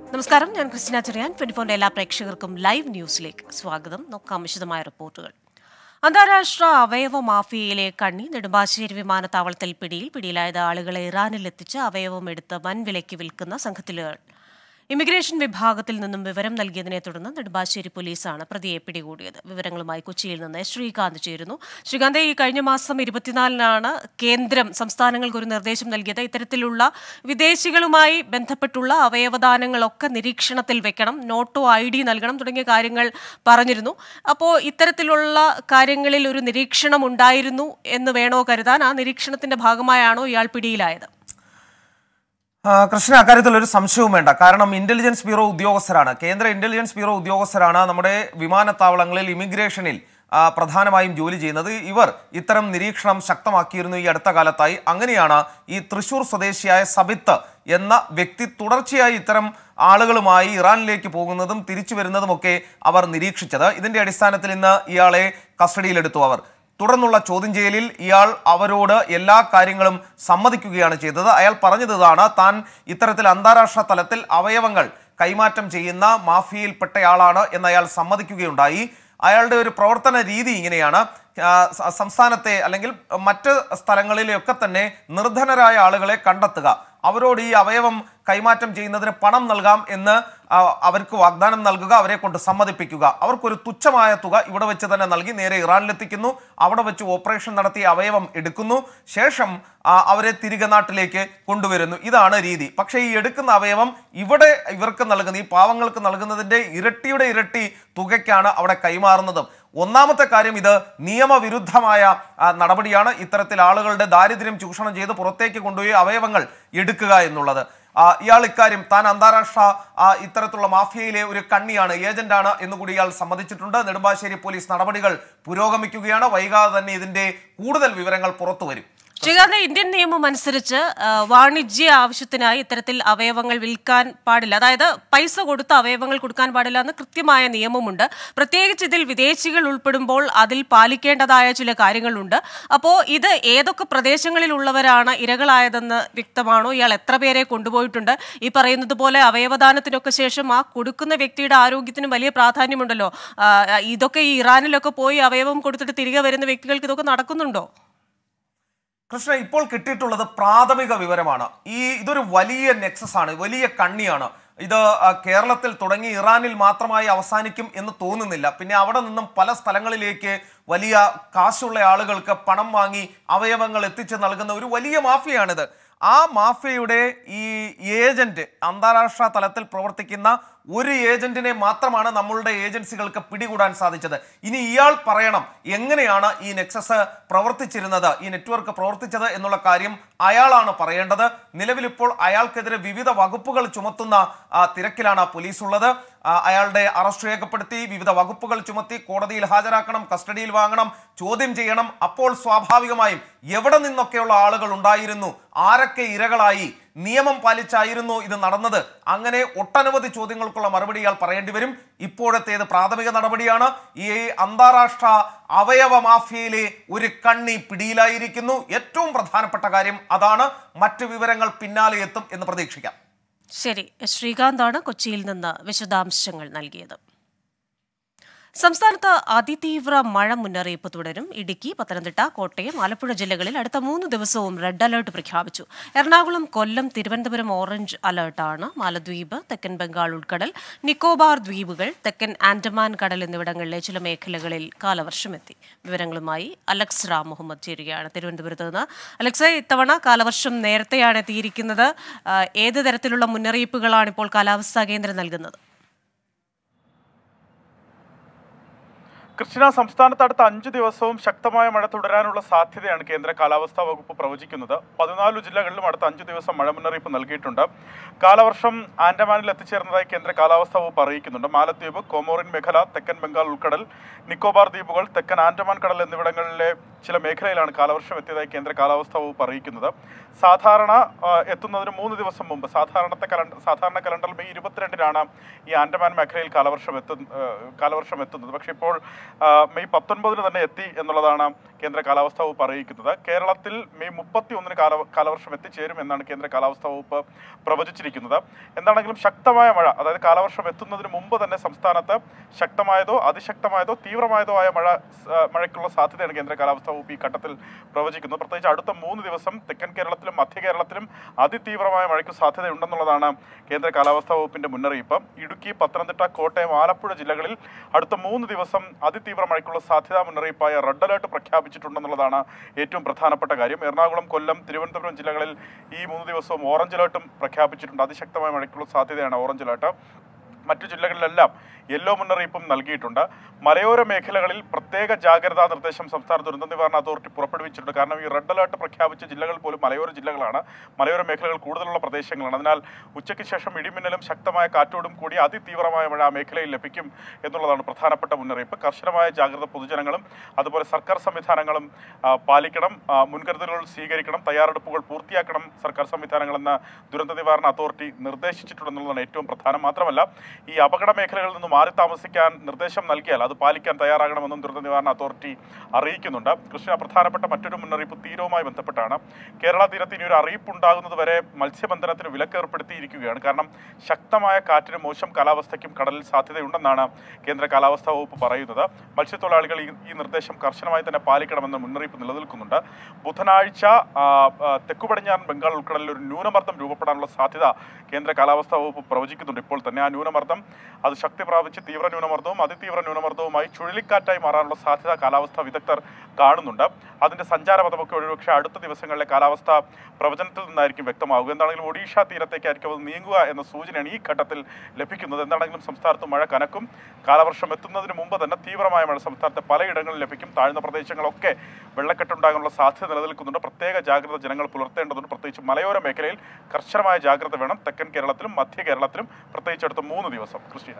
നമസ്കാരം ഞാൻ ക്രിസ്റ്റിന ചെറിയാൻ ട്വന്റി ഫോറിന്റെ എല്ലാ പ്രേക്ഷകർക്കും ലൈവ് ന്യൂസിലേക്ക് സ്വാഗതം നോക്കാം വിശദമായ റിപ്പോർട്ടുകൾ അന്താരാഷ്ട്ര അവയവ മാഫിയയിലെ കണ്ണി നെടുമ്പാശ്ശേരി വിമാനത്താവളത്തിൽ പിടിയിൽ പിടിയിലായത് ആളുകളെ ഇറാനിൽ എത്തിച്ച് അവയവം എടുത്ത് വൻ വിലയ്ക്ക് വിൽക്കുന്ന സംഘത്തിലെ ഇമിഗ്രേഷൻ വിഭാഗത്തിൽ നിന്നും വിവരം നൽകിയതിനെ തുടർന്ന് നെടുമ്പാശ്ശേരി പോലീസാണ് പ്രതിയെ പിടികൂടിയത് വിവരങ്ങളുമായി കൊച്ചിയിൽ നിന്ന് ശ്രീകാന്ത് ചേരുന്നു ശ്രീകാന്ത് ഈ കഴിഞ്ഞ മാസം ഇരുപത്തിനാലിനാണ് കേന്ദ്രം സംസ്ഥാനങ്ങൾക്ക് ഒരു നിർദ്ദേശം നൽകിയത് ഇത്തരത്തിലുള്ള വിദേശികളുമായി ബന്ധപ്പെട്ടുള്ള അവയവദാനങ്ങളൊക്കെ നിരീക്ഷണത്തിൽ വെക്കണം നോട്ടോ ഐ ഡി നൽകണം തുടങ്ങിയ കാര്യങ്ങൾ പറഞ്ഞിരുന്നു അപ്പോൾ ഇത്തരത്തിലുള്ള കാര്യങ്ങളിൽ ഒരു നിരീക്ഷണം ഉണ്ടായിരുന്നു എന്ന് വേണോ കരുതാൻ ആ നിരീക്ഷണത്തിന്റെ ഭാഗമായാണോ ഇയാൾ പിടിയിലായത് ആ, കൃഷ്ണ അക്കാര്യത്തിൽ ഒരു സംശയവും വേണ്ട കാരണം ഇന്റലിജൻസ് ബ്യൂറോ ഉദ്യോഗസ്ഥരാണ് കേന്ദ്ര ഇന്റലിജൻസ് ബ്യൂറോ ഉദ്യോഗസ്ഥരാണ് നമ്മുടെ വിമാനത്താവളങ്ങളിൽ ഇമിഗ്രേഷനിൽ ആ, പ്രധാനമായും ജോലി ചെയ്യുന്നത് ഇവർ ഇത്തരം നിരീക്ഷണം ശക്തമാക്കിയിരുന്നു ഈ അടുത്ത കാലത്തായി അങ്ങനെയാണ് ഈ തൃശൂർ സ്വദേശിയായ സബിത്ത് എന്ന വ്യക്തി തുടർച്ചയായി ഇത്തരം ആളുകളുമായി ഇറാനിലേക്ക് പോകുന്നതും തിരിച്ചു വരുന്നതുമൊക്കെ അവർ നിരീക്ഷിച്ചത് ഇതിന്റെ അടിസ്ഥാനത്തിൽ ഇന്ന് ഇയാളെ കസ്റ്റഡിയിലെടുത്തു അവർ തുടർന്നുള്ള ചോദ്യം ചെയ്യലിൽ ഇയാൾ അവരോട് എല്ലാ കാര്യങ്ങളും സമ്മതിക്കുകയാണ് ചെയ്തത് അയാൾ പറഞ്ഞത് ഇതാണ് താൻ ഇത്തരത്തിൽ അന്താരാഷ്ട്ര തലത്തിൽ അവയവങ്ങൾ കൈമാറ്റം ചെയ്യുന്ന മാഫിയയിൽപ്പെട്ടയാളാണ് എന്ന് അയാൾ സമ്മതിക്കുകയുണ്ടായി അയാളുടെ ഒരു പ്രവർത്തന രീതി ഇങ്ങനെയാണ് ആ, സ- സംസ്ഥാനത്തെ അല്ലെങ്കിൽ മറ്റ് സ്ഥലങ്ങളിലെയൊക്കെ തന്നെ നിർധനരായ ആളുകളെ കണ്ടെത്തുക അവരോട് ഈ അവയവം കൈമാറ്റം ചെയ്യുന്നതിന് പണം നൽകാം എന്ന് ആ, അവർക്ക് വാഗ്ദാനം നൽകുക അവരെ കൊണ്ട് സമ്മതിപ്പിക്കുക അവർക്കൊരു തുച്ഛമായ തുക ഇവിടെ വെച്ച് തന്നെ നൽകി നേരെ ഇറാനിലെത്തിക്കുന്നു അവിടെ വെച്ച് ഓപ്പറേഷൻ നടത്തി അവയവം എടുക്കുന്നു ശേഷം ആ, അവരെ തിരികെ നാട്ടിലേക്ക് കൊണ്ടുവരുന്നു ഇതാണ് രീതി പക്ഷേ ഈ എടുക്കുന്ന അവയവം ഇവിടെ ഇവർക്ക് നൽകുന്ന ഈ പാവങ്ങൾക്ക് നൽകുന്നതിന്റെ ഇരട്ടിയുടെ ഇരട്ടി തുകയ്ക്കാണ് അവിടെ കൈമാറുന്നതും ഒന്നാമത്തെ കാര്യം ഇത് നിയമവിരുദ്ധമായ ആ, നടപടിയാണ് ഇത്തരത്തിൽ ആളുകളുടെ ദാരിദ്ര്യം ചൂഷണം ചെയ്ത് പുറത്തേക്ക് കൊണ്ടുപോയി അവയവങ്ങൾ എടുക്കുക എന്നുള്ളത് ആ, ഇയാൾ ഇക്കാര്യം താൻ അന്താരാഷ്ട്ര ആ, ഇത്തരത്തിലുള്ള മാഫിയയിലെ ഒരു കണ്ണിയാണ് ഏജന്റാണ് എന്നുകൂടി ഇയാൾ സമ്മതിച്ചിട്ടുണ്ട് നെടുമ്പാശ്ശേരി പോലീസ് നടപടികൾ പുരോഗമിക്കുകയാണ് വൈകാതെ തന്നെ ഇതിന്റെ കൂടുതൽ വിവരങ്ങൾ പുറത്തു വരും ശ്രീകാന്ത് ഇന്ത്യൻ നിയമം അനുസരിച്ച് ആ, വാണിജ്യ ആവശ്യത്തിനായി ഇത്തരത്തിൽ അവയവങ്ങൾ വിൽക്കാൻ പാടില്ല അതായത് പൈസ കൊടുത്ത് അവയവങ്ങൾ കൊടുക്കാൻ പാടില്ല എന്ന് കൃത്യമായ നിയമമുണ്ട് പ്രത്യേകിച്ച് ഇതിൽ വിദേശികൾ ഉൾപ്പെടുമ്പോൾ അതിൽ പാലിക്കേണ്ടതായ ചില കാര്യങ്ങളുണ്ട് അപ്പോൾ ഇത് ഏതൊക്കെ പ്രദേശങ്ങളിലുള്ളവരാണ് ഇരകളായതെന്ന് വ്യക്തമാണോ ഇയാൾ എത്ര പേരെ കൊണ്ടുപോയിട്ടുണ്ട് ഈ പറയുന്നത് പോലെ അവയവദാനത്തിനൊക്കെ ശേഷം ആ കൊടുക്കുന്ന വ്യക്തിയുടെ ആരോഗ്യത്തിന് വലിയ പ്രാധാന്യമുണ്ടല്ലോ ആ, ഇതൊക്കെ ഈ ഇറാനിലൊക്കെ പോയി അവയവം കൊടുത്തിട്ട് തിരികെ വരുന്ന വ്യക്തികൾക്ക് ഇതൊക്കെ നടക്കുന്നുണ്ടോ കൃഷ്ണ ഇപ്പോൾ കിട്ടിയിട്ടുള്ളത് പ്രാഥമിക വിവരമാണ് ഈ ഇതൊരു വലിയ നെക്സസ് ആണ് വലിയ കണ്ണിയാണ് ഇത് ആ, കേരളത്തിൽ തുടങ്ങി ഇറാനിൽ മാത്രമായി അവസാനിക്കും എന്ന് തോന്നുന്നില്ല പിന്നെ അവിടെ നിന്നും പല സ്ഥലങ്ങളിലേക്ക് വലിയ കാശുള്ള ആളുകൾക്ക് പണം വാങ്ങി അവയവങ്ങൾ എത്തിച്ച് നൽകുന്ന ഒരു വലിയ മാഫിയാണിത് ആ മാഫിയയുടെ ഈ ഏജന്റ് അന്താരാഷ്ട്ര തലത്തിൽ പ്രവർത്തിക്കുന്ന ഒരു ഏജന്റിനെ മാത്രമാണ് നമ്മളുടെ ഏജൻസികൾക്ക് പിടികൂടാൻ സാധിച്ചത് ഇനി ഇയാൾ പറയണം എങ്ങനെയാണ് ഈ നെക്സസ് പ്രവർത്തിച്ചിരുന്നത് ഈ നെറ്റ്വർക്ക് പ്രവർത്തിച്ചത് എന്നുള്ള കാര്യം അയാളാണ് പറയേണ്ടത് നിലവിലിപ്പോൾ അയാൾക്കെതിരെ വിവിധ വകുപ്പുകൾ ചുമത്തുന്ന ആ, തിരക്കിലാണ് പോലീസ് ഉള്ളത് ആ, അയാളുടെ അറസ്റ്റ് രേഖപ്പെടുത്തി വിവിധ വകുപ്പുകൾ ചുമത്തി കോടതിയിൽ ഹാജരാക്കണം കസ്റ്റഡിയിൽ വാങ്ങണം ചോദ്യം ചെയ്യണം അപ്പോൾ സ്വാഭാവികമായും എവിടെ നിന്നൊക്കെയുള്ള ആളുകൾ ഉണ്ടായിരുന്നു ആരൊക്കെ ഇരകളായി നിയമം പാലിച്ചായിരുന്നു ഇത് നടന്നത് അങ്ങനെ ഒട്ടനവധി ചോദ്യങ്ങൾക്കുള്ള മറുപടി ഇയാൾ പറയേണ്ടി വരും ഇപ്പോഴത്തേത് പ്രാഥമിക നടപടിയാണ് ഈ അന്താരാഷ്ട്ര അവയവ മാഫിയയിലെ ഒരു കണ്ണി പിടിയിലായിരിക്കുന്നു ഏറ്റവും പ്രധാനപ്പെട്ട കാര്യം അതാണ് മറ്റു വിവരങ്ങൾ പിന്നാലെ എത്തും എന്ന് പ്രതീക്ഷിക്കാം ശരി ശ്രീകാന്താണ് കൊച്ചിയിൽ നിന്ന് വിശദാംശങ്ങൾ നൽകിയത് സംസ്ഥാനത്ത് അതിതീവ്ര മഴ മുന്നറിയിപ്പ് തുടരും ഇടുക്കി പത്തനംതിട്ട കോട്ടയം ആലപ്പുഴ ജില്ലകളിൽ അടുത്ത മൂന്ന് ദിവസവും റെഡ് അലർട്ട് പ്രഖ്യാപിച്ചു എറണാകുളം കൊല്ലം തിരുവനന്തപുരം ഓറഞ്ച് അലർട്ടാണ് മാലദ്വീപ് തെക്കൻ ബംഗാൾ ഉൾക്കടൽ നിക്കോബാർ ദ്വീപുകൾ തെക്കൻ ആൻഡമാൻ കടൽ എന്നിവിടങ്ങളിലെ ചില മേഖലകളിൽ കാലവർഷമെത്തി വിവരങ്ങളുമായി അലക്സ് റാം മുഹമ്മദ് ചേരുകയാണ് തിരുവനന്തപുരത്ത് നിന്ന് അലക്സ് ഇത്തവണ കാലവർഷം നേരത്തെയാണ് എത്തിയിരിക്കുന്നത് ആ, ഏത് തരത്തിലുള്ള മുന്നറിയിപ്പുകളാണ് ഇപ്പോൾ കാലാവസ്ഥാ കേന്ദ്രം നൽകുന്നത് കൃഷ്ണ സംസ്ഥാനത്ത് അടുത്ത അഞ്ചു ദിവസവും ശക്തമായ മഴ തുടരാനുള്ള സാധ്യതയാണ് കേന്ദ്ര കാലാവസ്ഥാ വകുപ്പ് പ്രവചിക്കുന്നത് പതിനാല് ജില്ലകളിലും അടുത്ത അഞ്ചു ദിവസം മഴ മുന്നറിയിപ്പ് നൽകിയിട്ടുണ്ട് കാലവർഷം ആൻഡമാനിൽ എത്തിച്ചേർന്നതായി കേന്ദ്ര കാലാവസ്ഥാ വകുപ്പ് അറിയിക്കുന്നുണ്ട് മാലദ്വീപ് കോമോറിൻ മേഖല തെക്കൻ ബംഗാൾ ഉൾക്കടൽ നിക്കോബാർ ദ്വീപുകൾ തെക്കൻ ആൻഡമാൻ കടൽ എന്നിവിടങ്ങളിലെ ചില മേഖലയിലാണ് കാലവർഷം എത്തിയതായി കേന്ദ്ര കാലാവസ്ഥാ വകുപ്പ് അറിയിക്കുന്നത് സാധാരണ ആ, എത്തുന്നതിന് മൂന്ന് ദിവസം മുമ്പ് സാധാരണത്തെ കലണ്ടർ സാധാരണ കലണ്ടറിൽ മെയ് ഇരുപത്തിരണ്ടിനാണ് ഈ ആൻഡമാൻ മേഖലയിൽ കാലവർഷം എത്തുന്ന ആ, കാലവർഷം എത്തുന്നത് പക്ഷേ ഇപ്പോൾ ആ, മെയ് പത്തൊൻപതിന് തന്നെ എത്തി എന്നുള്ളതാണ് കേന്ദ്ര കാലാവസ്ഥാ വകുപ്പ് അറിയിക്കുന്നത് കേരളത്തിൽ മെയ് മുപ്പത്തി ഒന്നിന് കാല കാലവർഷം എത്തിച്ചേരും എന്നാണ് കേന്ദ്ര കാലാവസ്ഥാ വകുപ്പ് പ്രവചിച്ചിരിക്കുന്നത് എന്താണെങ്കിലും ശക്തമായ മഴ അതായത് കാലവർഷം എത്തുന്നതിന് മുമ്പ് തന്നെ സംസ്ഥാനത്ത് ശക്തമായതോ അതിശക്തമായതോ തീവ്രമായതോ ആയ മഴ ആ, മഴയ്ക്കുള്ള സാധ്യതയാണ് കേന്ദ്ര കാലാവസ്ഥാ വകുപ്പ് ഈ ഘട്ടത്തിൽ പ്രവചിക്കുന്നത് പ്രത്യേകിച്ച് അടുത്ത മൂന്ന് ദിവസം തെക്കൻ കേരളത്തിലും മധ്യ കേരളത്തിലും അതിതീവ്രമായ മഴയ്ക്ക് സാധ്യതയുണ്ടെന്നുള്ളതാണ് കേന്ദ്ര കാലാവസ്ഥാ വകുപ്പിന്റെ മുന്നറിയിപ്പ് ഇടുക്കി പത്തനംതിട്ട കോട്ടയം ആലപ്പുഴ ജില്ലകളിൽ അടുത്ത മൂന്ന് ദിവസം അതിതീവ്ര മഴയ്ക്കുള്ള സാധ്യതാ മുന്നറിയിപ്പായ റെഡ് അലേർട്ട് പ്രഖ്യാപിച്ചിട്ടുണ്ടെന്നുള്ളതാണ് ഏറ്റവും പ്രധാനപ്പെട്ട കാര്യം എറണാകുളം കൊല്ലം തിരുവനന്തപുരം ജില്ലകളിൽ ഈ മൂന്ന് ദിവസവും ഓറഞ്ച് അലേർട്ടും പ്രഖ്യാപിച്ചിട്ടുണ്ട് അതിശക്തമായ മഴയ്ക്കുള്ള സാധ്യതയാണ് ഓറഞ്ച് അലേർട്ട് മറ്റു ജില്ലകളിലെല്ലാം യെല്ലോ മുന്നറിയിപ്പും നൽകിയിട്ടുണ്ട് മലയോര മേഖലകളിൽ പ്രത്യേക ജാഗ്രതാ നിർദ്ദേശം സംസ്ഥാന ദുരന്ത നിവാരണ അതോറിറ്റി പുറപ്പെടുവിച്ചിട്ടുണ്ട് കാരണം ഈ റെഡ് അലേർട്ട് പ്രഖ്യാപിച്ച ജില്ലകൾ പോലും മലയോര ജില്ലകളാണ് മലയോര മേഖലകൾ കൂടുതലുള്ള പ്രദേശങ്ങളാണ് അതിനാൽ ഉച്ചയ്ക്ക് ശേഷം ഇടിമിന്നലും ശക്തമായ കാറ്റോടും കൂടി അതിതീവ്രമായ മഴ ആ മേഖലയിൽ ലഭിക്കും എന്നുള്ളതാണ് പ്രധാനപ്പെട്ട മുന്നറിയിപ്പ് കർശനമായ ജാഗ്രത പൊതുജനങ്ങളും അതുപോലെ സർക്കാർ സംവിധാനങ്ങളും ആ, പാലിക്കണം ആ, മുൻകരുതലുകൾ സ്വീകരിക്കണം തയ്യാറെടുപ്പുകൾ പൂർത്തിയാക്കണം സർക്കാർ സംവിധാനങ്ങളെന്ന് ദുരന്ത നിവാരണ അതോറിറ്റി നിർദ്ദേശിച്ചിട്ടുണ്ടെന്നുള്ളതാണ് ഏറ്റവും പ്രധാനം മാത്രമല്ല ഈ അപകട മേഖലകളിൽ നിന്ന് മാറി താമസിക്കാൻ നിർദ്ദേശം നൽകിയാൽ അത് പാലിക്കാൻ തയ്യാറാകണമെന്നും ദുരന്ത നിവാരണ അതോറിറ്റി അറിയിക്കുന്നുണ്ട് കൃഷ്ണ പ്രധാനപ്പെട്ട മറ്റൊരു മുന്നറിയിപ്പ് തീരവുമായി ബന്ധപ്പെട്ടാണ് കേരള തീരത്ത് ഇനി ഒരു അറിയിപ്പ് ഉണ്ടാകുന്നത് വരെ മത്സ്യബന്ധനത്തിന് വിലക്ക് ഏർപ്പെടുത്തിയിരിക്കുകയാണ് കാരണം ശക്തമായ കാറ്റിനും മോശം കാലാവസ്ഥയ്ക്കും കടലിൽ സാധ്യതയുണ്ടെന്നാണ് കേന്ദ്ര കാലാവസ്ഥാ വകുപ്പ് പറയുന്നത് മത്സ്യത്തൊഴിലാളികൾ ഈ ഈ നിർദ്ദേശം കർശനമായി തന്നെ പാലിക്കണമെന്ന മുന്നറിയിപ്പ് നിലനിൽക്കുന്നുണ്ട് ബുധനാഴ്ച ആ, ആ, തെക്കു പടിഞ്ഞാറൻ ബംഗാൾ ഉൾക്കടലിൽ ഒരു ന്യൂനമർദ്ദം രൂപപ്പെടാനുള്ള സാധ്യത കേന്ദ്ര കാലാവസ്ഥാ വകുപ്പ് പ്രവചിക്കുന്നുണ്ട് ഇപ്പോൾ തന്നെ ആ ന്യൂനമർദ്ദം അത് ശക്തി പ്രാപിച്ച് തീവ്ര ന്യൂനമർദ്ദവും അതിതീവ്ര ന്യൂനമർദ്ദവുമായി ചുഴലിക്കാറ്റായി മാറാനുള്ള സാധ്യത കാലാവസ്ഥാ വിദഗ്ധർ കാണുന്നുണ്ട് അതിന്റെ സഞ്ചാരപഥമൊക്കെ ഒരുപക്ഷെ അടുത്ത ദിവസങ്ങളിലെ കാലാവസ്ഥ പ്രവചനത്തിൽ നിന്നായിരിക്കും വ്യക്തമാവുക എന്താണെങ്കിലും ഒഡീഷ തീരത്തേക്കായിരിക്കും അത് നീങ്ങുക എന്ന സൂചനയാണ് ഈ ഘട്ടത്തിൽ ലഭിക്കുന്നത് എന്താണെങ്കിലും സംസ്ഥാനത്ത് മഴ കനക്കും കാലവർഷം എത്തുന്നതിന് മുമ്പ് തന്നെ തീവ്രമായ മഴ സംസ്ഥാനത്തെ പലയിടങ്ങളിൽ ലഭിക്കും താഴ്ന്ന പ്രദേശങ്ങളൊക്കെ വെള്ളക്കെട്ടുണ്ടാകാനുള്ള സാധ്യത നിലനിൽക്കുന്നുണ്ട് പ്രത്യേക ജാഗ്രത ജനങ്ങൾ പുലർത്തേണ്ടതുണ്ട് പ്രത്യേകിച്ച് മലയോര മേഖലയിൽ കർശനമായ ജാഗ്രത വേണം തെക്കൻ കേരളത്തിലും മധ്യ കേരളത്തിലും പ്രത്യേകിച്ച് അടുത്ത മൂന്ന് ദിവസം ക്രിസ്റ്റീന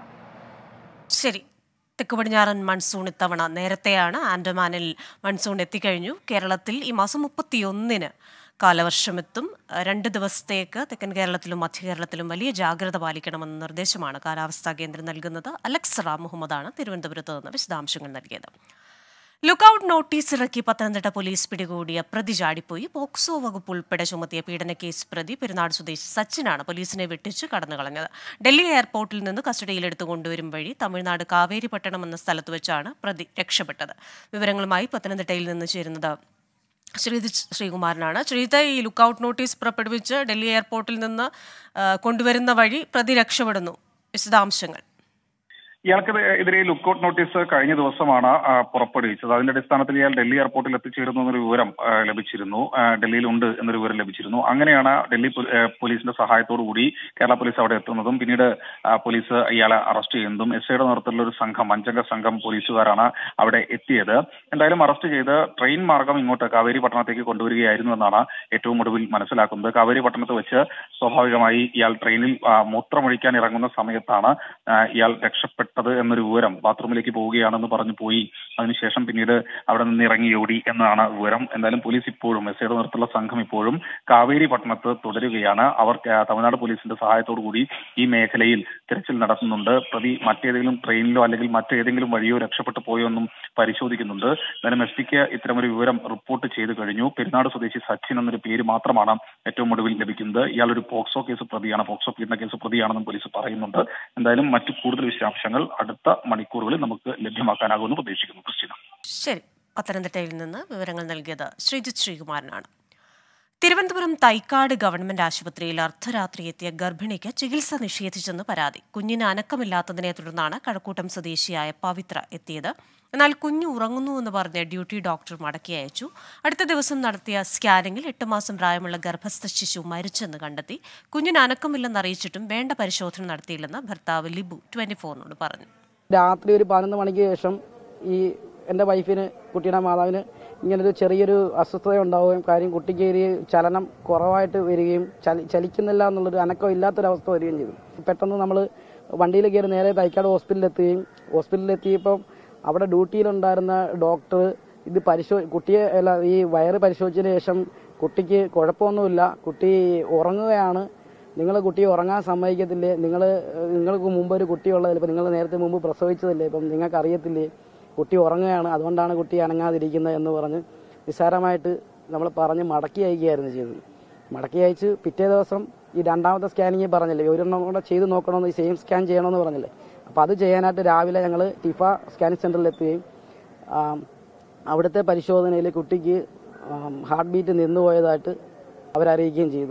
ശരി തെക്ക് പടിഞ്ഞാറൻ മൺസൂൺ ഇത്തവണ നേരത്തെയാണ് ആൻഡമാനിൽ മൺസൂൺ എത്തിക്കഴിഞ്ഞു കേരളത്തിൽ ഈ മാസം മുപ്പത്തിയൊന്നിന് കാലവർഷമെത്തും അഹ് രണ്ട് ദിവസത്തേക്ക് തെക്കൻ കേരളത്തിലും മധ്യ കേരളത്തിലും വലിയ ജാഗ്രത പാലിക്കണമെന്ന നിർദ്ദേശമാണ് കാലാവസ്ഥാ കേന്ദ്രം നൽകുന്നത് അലക്സ് റാം മുഹമ്മദാണ് തിരുവനന്തപുരത്ത് നിന്ന് വിശദാംശങ്ങൾ നൽകിയത് ലുക്കൌട്ട് നോട്ടീസ് ഇറക്കി പത്തനംതിട്ട പോലീസ് പിടികൂടിയ പ്രതി ചാടിപ്പോയി പോക്സോ വകുപ്പ് ഉൾപ്പെടെ ചുമത്തിയ പീഡന കേസ് പ്രതി പെരുന്നാട് സ്വദേശി സച്ചിനാണ് പോലീസിനെ വെട്ടിച്ച് കടന്നു കളഞ്ഞത് ഡൽഹി എയർപോർട്ടിൽ നിന്ന് കസ്റ്റഡിയിലെടുത്തു കൊണ്ടുവരും വഴി തമിഴ്നാട് കാവേരിപട്ടണം എന്ന സ്ഥലത്ത് വെച്ചാണ് പ്രതി രക്ഷപ്പെട്ടത് വിവരങ്ങളുമായി പത്തനംതിട്ടയിൽ നിന്ന് ചേരുന്നത് ശ്രീജിത് ശ്രീകുമാരനാണ് ശ്രീജിത്ത് ഈ ലുക്കൌട്ട് നോട്ടീസ് പുറപ്പെടുവിച്ച് ഡൽഹി എയർപോർട്ടിൽ നിന്ന് ആ, കൊണ്ടുവരുന്ന വഴി പ്രതി രക്ഷപ്പെടുന്നു വിശദാംശങ്ങൾ ഇയാൾക്ക് എതിരെ ലുക്കൌട്ട് നോട്ടീസ് കഴിഞ്ഞ ദിവസമാണ് ആ, പുറപ്പെടുവിച്ചത് അതിന്റെ അടിസ്ഥാനത്തിൽ ഇയാൾ ഡൽഹി എയർപോർട്ടിൽ എത്തിച്ചേരുന്നു എന്നൊരു വിവരം ആ, ലഭിച്ചിരുന്നു ആ, ഡൽഹിയിലുണ്ട് എന്നൊരു വിവരം ലഭിച്ചിരുന്നു അങ്ങനെയാണ് ഡൽഹി പോ- ഏ, പോലീസിന്റെ സഹായത്തോടു കൂടി കേരള പോലീസ് അവിടെ എത്തുന്നതും പിന്നീട് ആ, പോലീസ് ഇയാളെ അറസ്റ്റ് ചെയ്യുന്നതും എസ് ഐയുടെ നേതൃത്വത്തിലുള്ള ഒരു സംഘം അഞ്ചംഗ സംഘം പോലീസുകാരാണ് അവിടെ എത്തിയത് എന്തായാലും അറസ്റ്റ് ചെയ്ത് ട്രെയിൻ മാർഗം ഇങ്ങോട്ട് കാവേരി പട്ടണത്തേക്ക് കൊണ്ടുവരികയായിരുന്നു എന്നാണ് ഏറ്റവും ഒടുവിൽ മനസ്സിലാക്കുന്നത് കാവേരി പട്ടണത്ത് വെച്ച് സ്വാഭാവികമായി ഇയാൾ ട്രെയിനിൽ ആ, മൂത്രമൊഴിക്കാൻ ഇറങ്ങുന്ന സമയത്താണ് ആ, ഇയാൾ രക്ഷപ്പെട്ടത് എന്നൊരു വിവരം ബാത്റൂമിലേക്ക് പോവുകയാണെന്ന് പറഞ്ഞു പോയി അതിനുശേഷം പിന്നീട് അവിടെ നിന്ന് ഇറങ്ങി ഓടി എന്നാണ് വിവരം എന്തായാലും പോലീസ് ഇപ്പോഴും എസ് ഐയുടെ നേതൃത്വത്തിലുള്ള സംഘം ഇപ്പോഴും കാവേരി പട്ടണത്ത് തുടരുകയാണ് അവർ ആ, തമിഴ്നാട് പോലീസിന്റെ സഹായത്തോടു കൂടി ഈ മേഖലയിൽ തിരച്ചിൽ നടത്തുന്നുണ്ട് പ്രതി മറ്റേതെങ്കിലും ട്രെയിനിലോ അല്ലെങ്കിൽ മറ്റേതെങ്കിലും വഴിയോ രക്ഷപ്പെട്ടു പോയോ എന്നും പരിശോധിക്കുന്നുണ്ട് എന്തായാലും എസ് പിക്ക് ഇത്തരമൊരു വിവരം റിപ്പോർട്ട് ചെയ്തു കഴിഞ്ഞു പെരുന്നാട് സ്വദേശി സച്ചിൻ എന്നൊരു പേര് മാത്രമാണ് ഏറ്റവും ഒടുവിൽ ലഭിക്കുന്നത് ഇയാൾ ഒരു പോക്സോ കേസ് പ്രതിയാണ് പോക്സോ പീഡന കേസ് പ്രതിയാണെന്നും പോലീസ് പറയുന്നുണ്ട് എന്തായാലും മറ്റു കൂടുതൽ വിശദാംശങ്ങൾ അടുത്ത മണിക്കൂറുകളിൽ നമുക്ക് ലഭ്യമാക്കാനാകുമെന്ന് പ്രതീക്ഷിക്കുന്നു ക്രിസ്റ്റിന ശരി പത്തനംതിട്ടയിൽ നിന്ന് വിവരങ്ങൾ നൽകിയത് ശ്രീജിത് ശ്രീകുമാരനാണ് തിരുവനന്തപുരം തൈക്കാട് ഗവൺമെന്റ് ആശുപത്രിയിൽ അർദ്ധരാത്രി എത്തിയ ഗർഭിണിക്ക് ചികിത്സ നിഷേധിച്ചെന്ന് പരാതി കുഞ്ഞിന് അനക്കമില്ലാത്തതിനെ തുടർന്നാണ് കഴക്കൂട്ടം സ്വദേശിയായ പവിത്ര എത്തിയത് എന്നാൽ കുഞ്ഞ് ഉറങ്ങുന്നുവെന്ന് പറഞ്ഞ് ഡ്യൂട്ടി ഡോക്ടർ മടക്കി അയച്ചു അടുത്ത ദിവസം നടത്തിയ സ്കാനിംഗിൽ എട്ട് മാസം പ്രായമുള്ള ഗർഭസ്ഥ ശിശു മരിച്ചെന്ന് കണ്ടെത്തി കുഞ്ഞിന് അനക്കമില്ലെന്ന് അറിയിച്ചിട്ടും വേണ്ട പരിശോധന നടത്തിയില്ലെന്ന് ഭർത്താവ് ലിബു ട്വന്റി ഫോറിനോട് പറഞ്ഞു രാത്രി ഒരു പതിനൊന്ന് മണിക്ക് ശേഷം ഈ എൻ്റെ വൈഫിന് കുട്ടിയുടെ മാതാവിന് ഇങ്ങനൊരു ചെറിയൊരു അസ്വസ്ഥത ഉണ്ടാവുകയും കാര്യം കുട്ടിക്ക് ഒരു ചലനം കുറവായിട്ട് വരികയും ചലി ചലിക്കുന്നില്ല എന്നുള്ളൊരു അനക്കം ഇല്ലാത്തൊരവസ്ഥ വരികയും ചെയ്തു പെട്ടെന്ന് നമ്മൾ വണ്ടിയിൽ കയറി നേരെ തൈക്കാട് ഹോസ്പിറ്റലിൽ എത്തുകയും ഹോസ്പിറ്റലിൽ എത്തിയപ്പം അവിടെ ഡ്യൂട്ടിയിലുണ്ടായിരുന്ന ഡോക്ടർ ഇത് പരിശോ കുട്ടിയെ അല്ല ഈ വയറ് പരിശോധിച്ചതിന് ശേഷം കുട്ടിക്ക് കുഴപ്പമൊന്നുമില്ല കുട്ടി ഉറങ്ങുകയാണ് നിങ്ങൾ കുട്ടിയെ ഉറങ്ങാൻ സമ്മതിക്കത്തില്ലേ നിങ്ങൾ നിങ്ങൾക്ക് മുമ്പ് ഒരു കുട്ടിയുള്ളതല്ലേ ഇപ്പം നിങ്ങൾ നേരത്തെ മുമ്പ് പ്രസവിച്ചതല്ലേ ഇപ്പം നിങ്ങൾക്ക് അറിയത്തില്ലേ കുട്ടി ഉറങ്ങുകയാണ് അതുകൊണ്ടാണ് കുട്ടി അനങ്ങാതിരിക്കുന്നത് എന്ന് പറഞ്ഞ് നിസ്സാരമായിട്ട് നമ്മൾ പറഞ്ഞ് മടക്കി അയക്കുകയായിരുന്നു ചെയ്തത് മടക്കി അയച്ച് പിറ്റേ ദിവസം ഈ രണ്ടാമത്തെ സ്കാനിങ് പറഞ്ഞില്ലേ ഒരെണ്ണം കൂടെ ചെയ്ത് നോക്കണമെന്ന് ഈ സെയിം സ്കാൻ ചെയ്യണമെന്ന് പറഞ്ഞില്ലേ അപ്പോൾ അത് ചെയ്യാനായിട്ട് രാവിലെ ഞങ്ങൾ ടിഫ സ്കാനിങ് സെൻറ്ററിൽ എത്തുകയും ആം, അവിടുത്തെ പരിശോധനയിൽ കുട്ടിക്ക് ഹാർട്ട് ബീറ്റ് നിന്നുപോയതായിട്ട് അവരറിയിക്കുകയും ചെയ്തു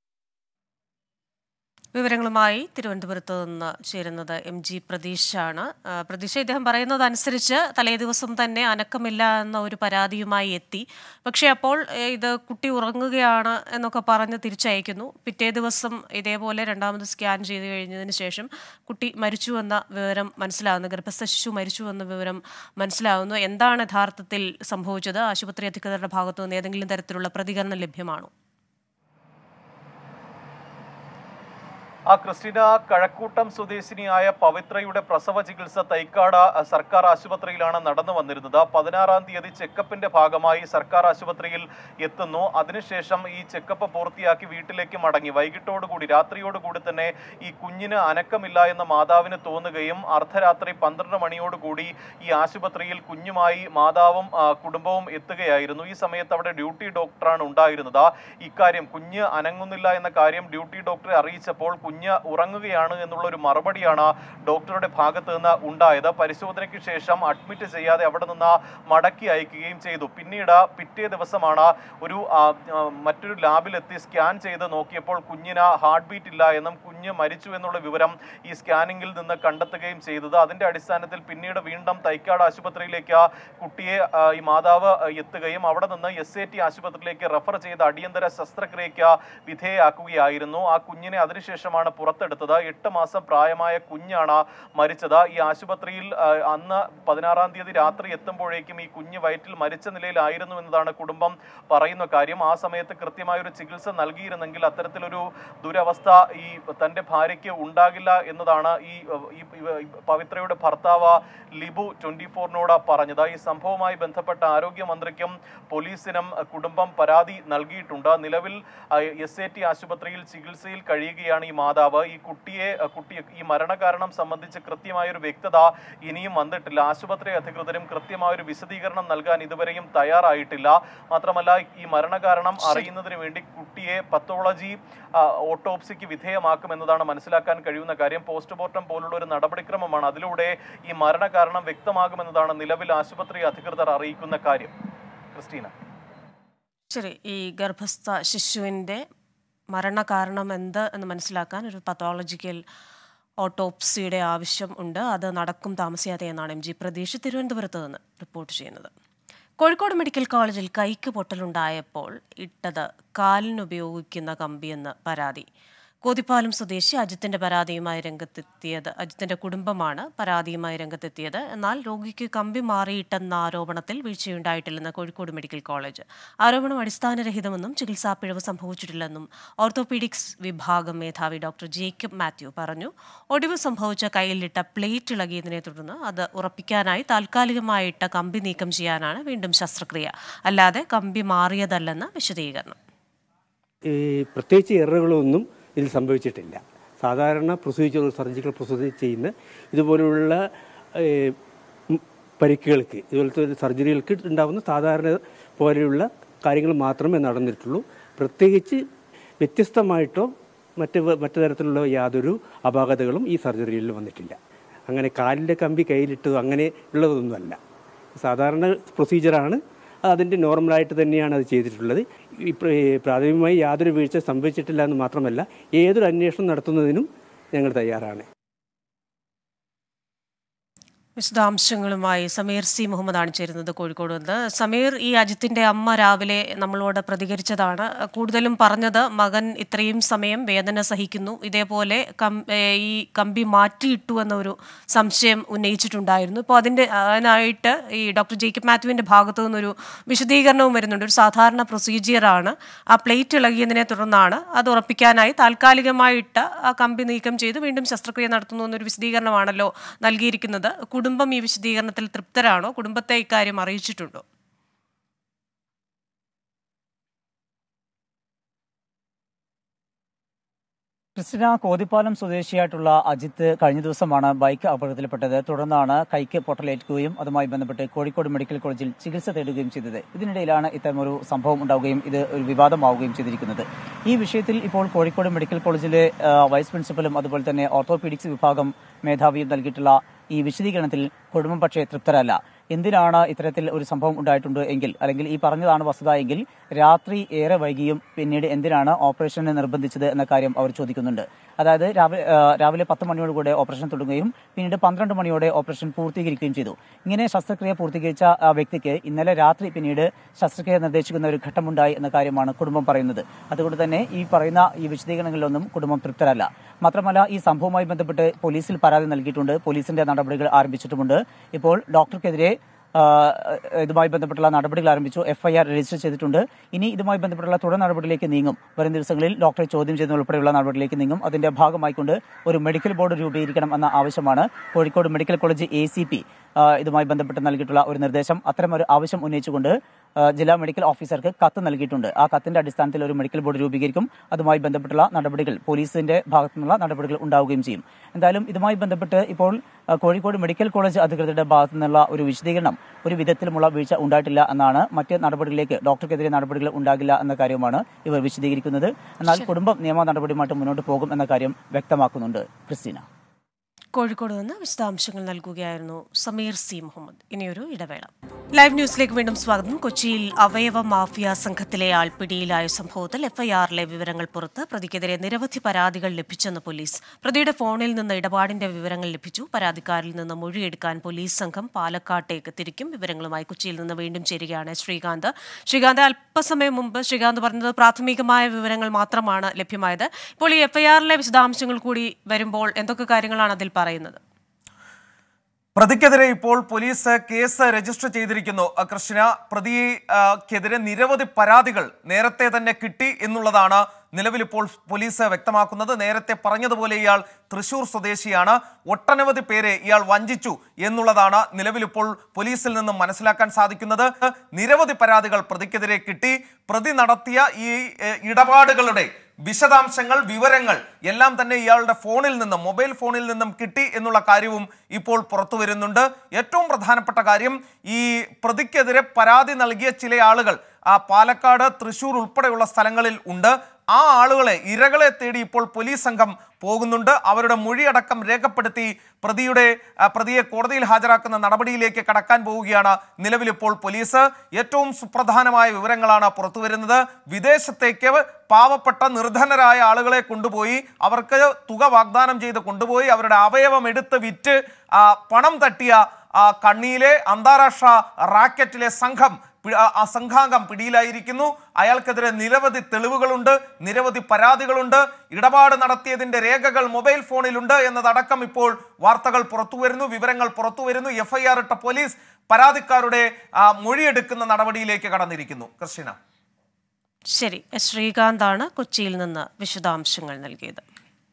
വിവരങ്ങളുമായി തിരുവനന്തപുരത്ത് നിന്ന് ചേരുന്നത് എം ജി പ്രതീഷാണ് ആ, പ്രതീഷ ഇദ്ദേഹം പറയുന്നത് അനുസരിച്ച് തലേ ദിവസം തന്നെ അനക്കമില്ല എന്ന ഒരു പരാതിയുമായി എത്തി പക്ഷേ അപ്പോൾ ഏ, ഇത് കുട്ടി ഉറങ്ങുകയാണ് എന്നൊക്കെ പറഞ്ഞ് തിരിച്ചയക്കുന്നു പിറ്റേ ദിവസം ഇതേപോലെ രണ്ടാമത് സ്കാൻ ചെയ്ത് കഴിഞ്ഞതിന് ശേഷം കുട്ടി മരിച്ചു എന്ന വിവരം മനസ്സിലാവുന്നു ഗർഭസ്ഥ ശിശു മരിച്ചു എന്ന വിവരം മനസ്സിലാവുന്നു എന്താണ് യഥാർത്ഥത്തിൽ സംഭവിച്ചത് ആശുപത്രി അധികൃതരുടെ ഭാഗത്തു നിന്ന് ഏതെങ്കിലും തരത്തിലുള്ള പ്രതികരണം ലഭ്യമാണോ ആ ക്രിസ്റ്റീന കഴക്കൂട്ടം സ്വദേശിനിയായ പവിത്രയുടെ പ്രസവ ചികിത്സ തൈക്കാട് അഹ്, സർക്കാർ ആശുപത്രിയിലാണ് നടന്നു വന്നിരുന്നത് പതിനാറാം തീയതി ചെക്കപ്പിന്റെ ഭാഗമായി സർക്കാർ ആശുപത്രിയിൽ എത്തുന്നു അതിനുശേഷം ഈ ചെക്കപ്പ് പൂർത്തിയാക്കി വീട്ടിലേക്ക് മടങ്ങി വൈകിട്ടോടുകൂടി രാത്രിയോടുകൂടി തന്നെ ഈ കുഞ്ഞിന് അനക്കമില്ല എന്ന് മാതാവിന് തോന്നുകയും അർദ്ധരാത്രി പന്ത്രണ്ട് മണിയോടുകൂടി ഈ ആശുപത്രിയിൽ കുഞ്ഞുമായി മാതാവും ആ, കുടുംബവും എത്തുകയായിരുന്നു ഈ സമയത്ത് അവിടെ ഡ്യൂട്ടി ഡോക്ടറാണ് ഉണ്ടായിരുന്നത് ഇക്കാര്യം കുഞ്ഞ് അനങ്ങുന്നില്ല എന്ന കാര്യം ഡ്യൂട്ടി ഡോക്ടറെ അറിയിച്ചപ്പോൾ കുഞ്ഞ് ഉറങ്ങുകയാണ് എന്നുള്ള ഒരു മറുപടിയാണ് ഡോക്ടറുടെ ഭാഗത്ത് നിന്ന് ഉണ്ടായത് പരിശോധനയ്ക്ക് ശേഷം അഡ്മിറ്റ് ചെയ്യാതെ അവിടെ നിന്ന് മടക്കി അയക്കുകയും ചെയ്തു പിന്നീട് പിറ്റേ ദിവസമാണ് ഒരു ആ, ആ, മറ്റൊരു ലാബിലെത്തി സ്കാൻ ചെയ്ത് നോക്കിയപ്പോൾ കുഞ്ഞിന് ഹാർട്ട് ബീറ്റ് ഇല്ല എന്നും കുഞ്ഞ് മരിച്ചു എന്നുള്ള വിവരം ഈ സ്കാനിങ്ങിൽ നിന്ന് കണ്ടെത്തുകയും ചെയ്തത് അതിന്റെ അടിസ്ഥാനത്തിൽ പിന്നീട് വീണ്ടും തൈക്കാട് ആശുപത്രിയിലേക്ക് കുട്ടിയെ ആ, ഈ മാതാവ് ആ, എത്തുകയും അവിടെ നിന്ന് എസ് എ ടി ആശുപത്രിയിലേക്ക് റെഫർ ചെയ്ത് അടിയന്തര ശസ്ത്രക്രിയയ്ക്ക് വിധേയയാക്കുകയായിരുന്നു ആ കുഞ്ഞിനെ അതിനുശേഷമാണ് പുറത്തെടുത്തത് എട്ട് മാസം പ്രായമായ കുഞ്ഞാണ് മരിച്ചത് ഈ ആശുപത്രിയിൽ ആ, അന്ന് പതിനാറാം തീയതി രാത്രി എത്തുമ്പോഴേക്കും ഈ കുഞ്ഞ് വയറ്റിൽ മരിച്ച നിലയിലായിരുന്നു എന്നതാണ് കുടുംബം പറയുന്ന കാര്യം ആ സമയത്ത് കൃത്യമായ ഒരു ചികിത്സ നൽകിയിരുന്നെങ്കിൽ അത്തരത്തിലൊരു ദുരവസ്ഥ ഈ തന്റെ ഭാര്യയ്ക്ക് ഉണ്ടാകില്ല എന്നതാണ് ഈ ഈ ഈ പവിത്രയുടെ ഭർത്താവ് ലിബു ട്വന്റി ഫോറിനോട് പറഞ്ഞത് ഈ സംഭവവുമായി ബന്ധപ്പെട്ട ആരോഗ്യമന്ത്രിക്കും പോലീസിനും അഹ്, കുടുംബം പരാതി നൽകിയിട്ടുണ്ട് നിലവിൽ എസ് എ ടി ആശുപത്രിയിൽ ചികിത്സയിൽ കഴിയുകയാണ് ഈ മാതാവ് ഈ കുട്ടിയെ അഹ്, കുട്ടി ഈ മരണകാരണം സംബന്ധിച്ച് കൃത്യമായ ഒരു വ്യക്തത ഇനിയും വന്നിട്ടില്ല ആശുപത്രി അധികൃതരും കൃത്യമായ ഒരു വിശദീകരണം നൽകാൻ ഇതുവരെയും തയ്യാറായിട്ടില്ല മാത്രമല്ല ഈ മരണകാരണം അറിയുന്നതിന് വേണ്ടി കുട്ടിയെ പത്തോളജി ആ, ഓട്ടോപ്സിക്ക് വിധേയമാക്കുമെന്നതാണ് മനസ്സിലാക്കാൻ കഴിയുന്ന കാര്യം പോസ്റ്റ്മോർട്ടം പോലുള്ള ഒരു നടപടിക്രമമാണ് അതിലൂടെ ഈ മരണകാരണം വ്യക്തമാകുമെന്നതാണ് നിലവിൽ ആശുപത്രി അധികൃതർ അറിയിക്കുന്ന കാര്യം ക്രിസ്റ്റീന ശരി ഈ ഗർഭസ്ഥ ശിശുവിൻ്റെ മരണകാരണം എന്ത് എന്ന് മനസ്സിലാക്കാൻ ഒരു പത്തോളജിക്കൽ ഓട്ടോപ്സിയുടെ ആവശ്യം ഉണ്ട് അത് നടക്കും താമസിയാതെ എന്നാണ് എം ജി പ്രതീഷ് തിരുവനന്തപുരത്ത് നിന്ന് റിപ്പോർട്ട് ചെയ്യുന്നത് കോഴിക്കോട് മെഡിക്കൽ കോളേജിൽ കൈക്ക് പൊട്ടലുണ്ടായപ്പോൾ ഇട്ടത് കാലിനുപയോഗിക്കുന്ന കമ്പിയെന്ന് പരാതി കോതിപ്പാലം സ്വദേശി അജിത്തിന്റെ പരാതിയുമായി രംഗത്തെത്തിയത് അജിത്തിന്റെ കുടുംബമാണ് പരാതിയുമായി രംഗത്തെത്തിയത് എന്നാൽ രോഗിക്ക് കമ്പി മാറിയിട്ടെന്ന ആരോപണത്തിൽ വീഴ്ചയുണ്ടായിട്ടില്ലെന്ന് കോഴിക്കോട് മെഡിക്കൽ കോളേജ് ആരോപണം അടിസ്ഥാനരഹിതമെന്നും ചികിത്സാ പിഴവ് സംഭവിച്ചിട്ടില്ലെന്നും ഓർത്തോപീഡിക്സ് വിഭാഗം മേധാവി ഡോക്ടർ ജേക്കബ് മാത്യു പറഞ്ഞു ഒടിവ് സംഭവിച്ച കയ്യിലിട്ട പ്ലേറ്റ് ഇളകിയതിനെ തുടർന്ന് അത് ഉറപ്പിക്കാനായി താൽക്കാലികമായിട്ട കമ്പി നീക്കം ചെയ്യാനാണ് വീണ്ടും ശസ്ത്രക്രിയ അല്ലാതെ കമ്പി മാറിയതല്ലെന്ന് വിശദീകരണം ഈ പ്രത്യേകിച്ച് എററുകളൊന്നും ഇതിൽ സംഭവിച്ചിട്ടില്ല സാധാരണ പ്രൊസീജിയർ സർജിക്കൽ പ്രൊസീജിയർ ചെയ്യുന്ന ഇതുപോലുള്ള ഏ, ഉം, പരിക്കുകൾക്ക് ഇതുപോലത്തെ ഒരു സർജറികൾക്ക് ഉണ്ടാകുന്ന സാധാരണ പോലെയുള്ള കാര്യങ്ങൾ മാത്രമേ നടന്നിട്ടുള്ളൂ പ്രത്യേകിച്ച് വ്യത്യസ്തമായിട്ടോ മറ്റ് വ- മറ്റു തരത്തിലുള്ള യാതൊരു അപാകതകളും ഈ സർജറിയിൽ വന്നിട്ടില്ല അങ്ങനെ കാലിൻ്റെ കമ്പി കയ്യിലിട്ടതോ അങ്ങനെ ഉള്ളതൊന്നുമല്ല സാധാരണ പ്രൊസീജിയറാണ് അത് അതിൻ്റെ നോർമലായിട്ട് തന്നെയാണ് അത് ചെയ്തിട്ടുള്ളത് ഈ പ്ര- ഈ പ്രാഥമികമായി യാതൊരു വീഴ്ച സംഭവിച്ചിട്ടില്ല എന്ന് മാത്രമല്ല ഏതൊരു അന്വേഷണം നടത്തുന്നതിനും ഞങ്ങൾ തയ്യാറാണ് വിശദാംശങ്ങളുമായി സമീർ സി മുഹമ്മദാണ് ചേരുന്നത് കോഴിക്കോട് നിന്ന് സമീർ ഈ അജിത്തിന്റെ അമ്മ രാവിലെ നമ്മളോട് പ്രതികരിച്ചതാണ് കൂടുതലും പറഞ്ഞത് മകൻ ഇത്രയും സമയം വേദന സഹിക്കുന്നു ഇതേപോലെ കം ഏ, ഈ കമ്പി മാറ്റിയിട്ടു എന്ന ഒരു സംശയം ഉന്നയിച്ചിട്ടുണ്ടായിരുന്നു ഇപ്പോൾ അതിൻ്റെ അതിനായിട്ട് ഈ ഡോക്ടർ ജേക്കബ് മാത്യുവിൻ്റെ ഭാഗത്തു നിന്നൊരു വിശദീകരണവും വരുന്നുണ്ട് ഒരു സാധാരണ പ്രൊസീജിയറാണ് ആ പ്ലേറ്റ് ഇളകിയതിനെ തുടർന്നാണ് അത് ഉറപ്പിക്കാനായി താൽക്കാലികമായിട്ട് ആ കമ്പി നീക്കം ചെയ്ത് വീണ്ടും ശസ്ത്രക്രിയ നടത്തുന്നു എന്നൊരു വിശദീകരണമാണല്ലോ നൽകിയിരിക്കുന്നത് കുടുംബം ഈ വിശദീകരണത്തിൽ തൃപ്തരാണോ കുടുംബത്തെ ഇക്കാര്യം അറിയിച്ചിട്ടുണ്ടോ ക്രിസ്റ്റിന കോതിപ്പാലം സ്വദേശിയായിട്ടുള്ള അജിത്ത് കഴിഞ്ഞ ദിവസമാണ് ബൈക്ക് അപകടത്തിൽപ്പെട്ടത് തുടർന്നാണ് കൈക്ക് പൊട്ടലേൽക്കുകയും അതുമായി ബന്ധപ്പെട്ട് കോഴിക്കോട് മെഡിക്കൽ കോളേജിൽ ചികിത്സ തേടുകയും ചെയ്തത് ഇതിനിടയിലാണ് ഇത്തരമൊരു സംഭവം ഉണ്ടാവുകയും ഇത് ഒരു വിവാദമാവുകയും ചെയ്തിരിക്കുന്നത് ഈ വിഷയത്തിൽ ഇപ്പോൾ കോഴിക്കോട് മെഡിക്കൽ കോളേജിലെ ആ, വൈസ് പ്രിൻസിപ്പലും അതുപോലെ തന്നെ ഓർത്തോപീഡിക്സ് വിഭാഗം മേധാവിയും നൽകിയിട്ടുള്ള ഈ വിശദീകരണത്തിൽ കുടുംബം പക്ഷേ തൃപ്തരല്ല എന്തിനാണ് ഇത്തരത്തിൽ ഒരു സംഭവം ഉണ്ടായിട്ടുണ്ട് എങ്കിൽ അല്ലെങ്കിൽ ഈ പറഞ്ഞതാണ് വസ്തുത എങ്കിൽ രാത്രി ഏറെ വൈകിയും പിന്നീട് എന്തിനാണ് ഓപ്പറേഷന് നിർബന്ധിച്ചത് എന്ന കാര്യം അവർ ചോദിക്കുന്നുണ്ട് അതായത് രാവിലെ ആ, രാവിലെ പത്ത് മണിയോടുകൂടെ ഓപ്പറേഷൻ തുടങ്ങുകയും പിന്നീട് പന്ത്രണ്ട് മണിയോടെ ഓപ്പറേഷൻ പൂർത്തീകരിക്കുകയും ചെയ്തു ഇങ്ങനെ ശസ്ത്രക്രിയ പൂർത്തീകരിച്ച ആ വ്യക്തിക്ക് ഇന്നലെ രാത്രി പിന്നീട് ശസ്ത്രക്രിയ നിർദ്ദേശിക്കുന്ന ഒരു ഘട്ടമുണ്ടായി എന്ന കാര്യമാണ് കുടുംബം പറയുന്നത് അതുകൊണ്ട് തന്നെ ഈ പറയുന്ന ഈ വിശദീകരണങ്ങളിലൊന്നും കുടുംബം തൃപ്തരല്ല മാത്രമല്ല ഈ സംഭവവുമായി ബന്ധപ്പെട്ട് പോലീസിൽ പരാതി നൽകിയിട്ടുണ്ട് പോലീസിന്റെ നടപടികൾ ആരംഭിച്ചിട്ടുമുണ്ട് ഇപ്പോൾ ഡോക്ടർക്കെതിരെ ആ, ഇതുമായി ബന്ധപ്പെട്ടുള്ള നടപടികൾ ആരംഭിച്ചു എഫ്ഐആർ രജിസ്റ്റർ ചെയ്തിട്ടുണ്ട് ഇനി ഇതുമായി ബന്ധപ്പെട്ടുള്ള തുടർ നടപടിയിലേക്ക് നീങ്ങും വരും ദിവസങ്ങളിൽ ഡോക്ടറെ ചോദ്യം ചെയ്യുന്ന ഉൾപ്പെടെയുള്ള നടപടിയിലേക്ക് നീങ്ങും അതിന്റെ ഭാഗമായിക്കൊണ്ട് ഒരു മെഡിക്കൽ ബോർഡ് രൂപീകരിക്കണം എന്ന ആവശ്യമാണ് Kozhikode medical college A C P ഇതുമായി ബന്ധപ്പെട്ട് നൽകിയിട്ടുള്ള ഒരു നിർദ്ദേശം അത്തരം ഒരു ആവശ്യം ഉന്നയിച്ചുകൊണ്ട് ആ, ജില്ലാ മെഡിക്കൽ ഓഫീസർക്ക് കത്ത് നൽകിയിട്ടുണ്ട് ആ കത്തിന്റെ അടിസ്ഥാനത്തിൽ ഒരു മെഡിക്കൽ ബോർഡ് രൂപീകരിക്കും അതുമായി ബന്ധപ്പെട്ടുള്ള നടപടികൾ പോലീസിന്റെ ഭാഗത്തു നിന്നുള്ള നടപടികൾ ഉണ്ടാവുകയും ചെയ്യും എന്തായാലും ഇതുമായി ബന്ധപ്പെട്ട് ഇപ്പോൾ ആ, കോഴിക്കോട് മെഡിക്കൽ കോളേജ് അധികൃതരുടെ ഭാഗത്തു നിന്നുള്ള ഒരു വിശദീകരണം ഒരു വിധത്തിലുമുള്ള വീഴ്ച ഉണ്ടായിട്ടില്ല എന്നാണ് മറ്റ് നടപടികളിലേക്ക് ഡോക്ടർക്കെതിരെ നടപടികൾ ഉണ്ടാകില്ല എന്ന കാര്യമാണ് ഇവർ വിശദീകരിക്കുന്നത് എന്നാൽ കുടുംബം നിയമ നടപടിയുമായിട്ട് മുന്നോട്ട് പോകും എന്ന കാര്യം വ്യക്തമാക്കുന്നുണ്ട് ക്രിസ്റ്റീന കോഴിക്കോട് നിന്ന് വിശദാംശങ്ങൾ നൽകുകയായിരുന്നു സമീർ സി മുഹമ്മദ് ഇനിയൊരു ഇടവേള ലൈവ് ന്യൂസിലേക്ക് വീണ്ടും സ്വാഗതം കൊച്ചിയിൽ അവയവ മാഫിയ സംഘത്തിലെ ആൾ പിടിയിലായ സംഭവത്തിൽ എഫ്ഐആറിലെ വിവരങ്ങൾ പുറത്ത് പ്രതിക്കെതിരെ നിരവധി പരാതികൾ ലഭിച്ചെന്ന് പോലീസ് പ്രതിയുടെ ഫോണിൽ നിന്ന് ഇടപാടിന്റെ വിവരങ്ങൾ ലഭിച്ചു പരാതിക്കാരിൽ നിന്ന് മൊഴിയെടുക്കാൻ പോലീസ് സംഘം പാലക്കാട്ടേക്ക് തിരിക്കും വിവരങ്ങളുമായി കൊച്ചിയിൽ നിന്ന് വീണ്ടും ചേരുകയാണ് ശ്രീകാന്ത് ശ്രീകാന്ത് അല്പസമയം മുമ്പ് ശ്രീകാന്ത് പറഞ്ഞത് പ്രാഥമികമായ വിവരങ്ങൾ മാത്രമാണ് ലഭ്യമായത് ഇപ്പോൾ ഈ എഫ്ഐആറിലെ വിശദാംശങ്ങൾ കൂടി വരുമ്പോൾ എന്തൊക്കെ കാര്യങ്ങളാണ് അതിൽ പറയുന്നത് പ്രതിക്കെതിരെ ഇപ്പോൾ പോലീസ് കേസ് രജിസ്റ്റർ ചെയ്തിരിക്കുന്നു അഹ് കൃഷ്ണ പ്രതിക്കെതിരെ നിരവധി പരാതികൾ നേരത്തെ തന്നെ കിട്ടി എന്നുള്ളതാണ് നിലവിൽ ഇപ്പോൾ പോലീസ് വ്യക്തമാക്കുന്നത് നേരത്തെ പറഞ്ഞതുപോലെ ഇയാൾ തൃശൂർ സ്വദേശിയാണ് ഒട്ടനവധി പേരെ ഇയാൾ വഞ്ചിച്ചു എന്നുള്ളതാണ് നിലവിൽ ഇപ്പോൾ പോലീസിൽ നിന്നും മനസ്സിലാക്കാൻ സാധിക്കുന്നത് നിരവധി പരാതികൾ പ്രതിക്കെതിരെ കിട്ടി പ്രതി നടത്തിയ ഈ ഏഹ്, ഇടപാടുകളുടെ വിശദാംശങ്ങൾ വിവരങ്ങൾ എല്ലാം തന്നെ ഇയാളുടെ ഫോണിൽ നിന്നും മൊബൈൽ ഫോണിൽ നിന്നും കിട്ടി എന്നുള്ള കാര്യവും ഇപ്പോൾ പുറത്തു വരുന്നുണ്ട് ഏറ്റവും പ്രധാനപ്പെട്ട കാര്യം ഈ പ്രതിക്കെതിരെ പരാതി നൽകിയ ചില ആളുകൾ ആ പാലക്കാട് തൃശൂർ ഉൾപ്പെടെയുള്ള സ്ഥലങ്ങളിൽ ഉണ്ട് ആ ആളുകളെ ഇരകളെ തേടി ഇപ്പോൾ പോലീസ് സംഘം പോകുന്നുണ്ട് അവരുടെ മൊഴിയടക്കം രേഖപ്പെടുത്തി പ്രതിയുടെ ആ, പ്രതിയെ കോടതിയിൽ ഹാജരാക്കുന്ന നടപടിയിലേക്ക് കടക്കാൻ പോവുകയാണ് നിലവിലിപ്പോൾ പോലീസ് ഏറ്റവും സുപ്രധാനമായ വിവരങ്ങളാണ് പുറത്തുവരുന്നത് വിദേശത്തേക്ക് പാവപ്പെട്ട നിർധനരായ ആളുകളെ കൊണ്ടുപോയി അവർക്ക് തുക വാഗ്ദാനം ചെയ്ത് കൊണ്ടുപോയി അവരുടെ അവയവം എടുത്ത് വിറ്റ് ആ, പണം തട്ടിയ ആ, കണ്ണിയിലെ അന്താരാഷ്ട്ര റാക്കറ്റിലെ സംഘം പി- ആ- ആ സംഘാംഗം പിടിയിലായിരിക്കുന്നു അയാൾക്കെതിരെ നിരവധി തെളിവുകളുണ്ട് നിരവധി പരാതികളുണ്ട് ഇടപാട് നടത്തിയതിന്റെ രേഖകൾ മൊബൈൽ ഫോണിലുണ്ട് എന്നതടക്കം ഇപ്പോൾ വാർത്തകൾ പുറത്തു വരുന്നു വിവരങ്ങൾ പുറത്തു വരുന്നു എഫ്ഐആർ ഇട്ട പോലീസ് പരാതിക്കാരുടെ ആ, മൊഴിയെടുക്കുന്ന നടപടിയിലേക്ക് കടന്നിരിക്കുന്നു കൃഷ്ണ ശരി എസ് ശ്രീകാന്താണ് കൊച്ചിയിൽ നിന്ന് വിശദാംശങ്ങൾ നൽകിയത്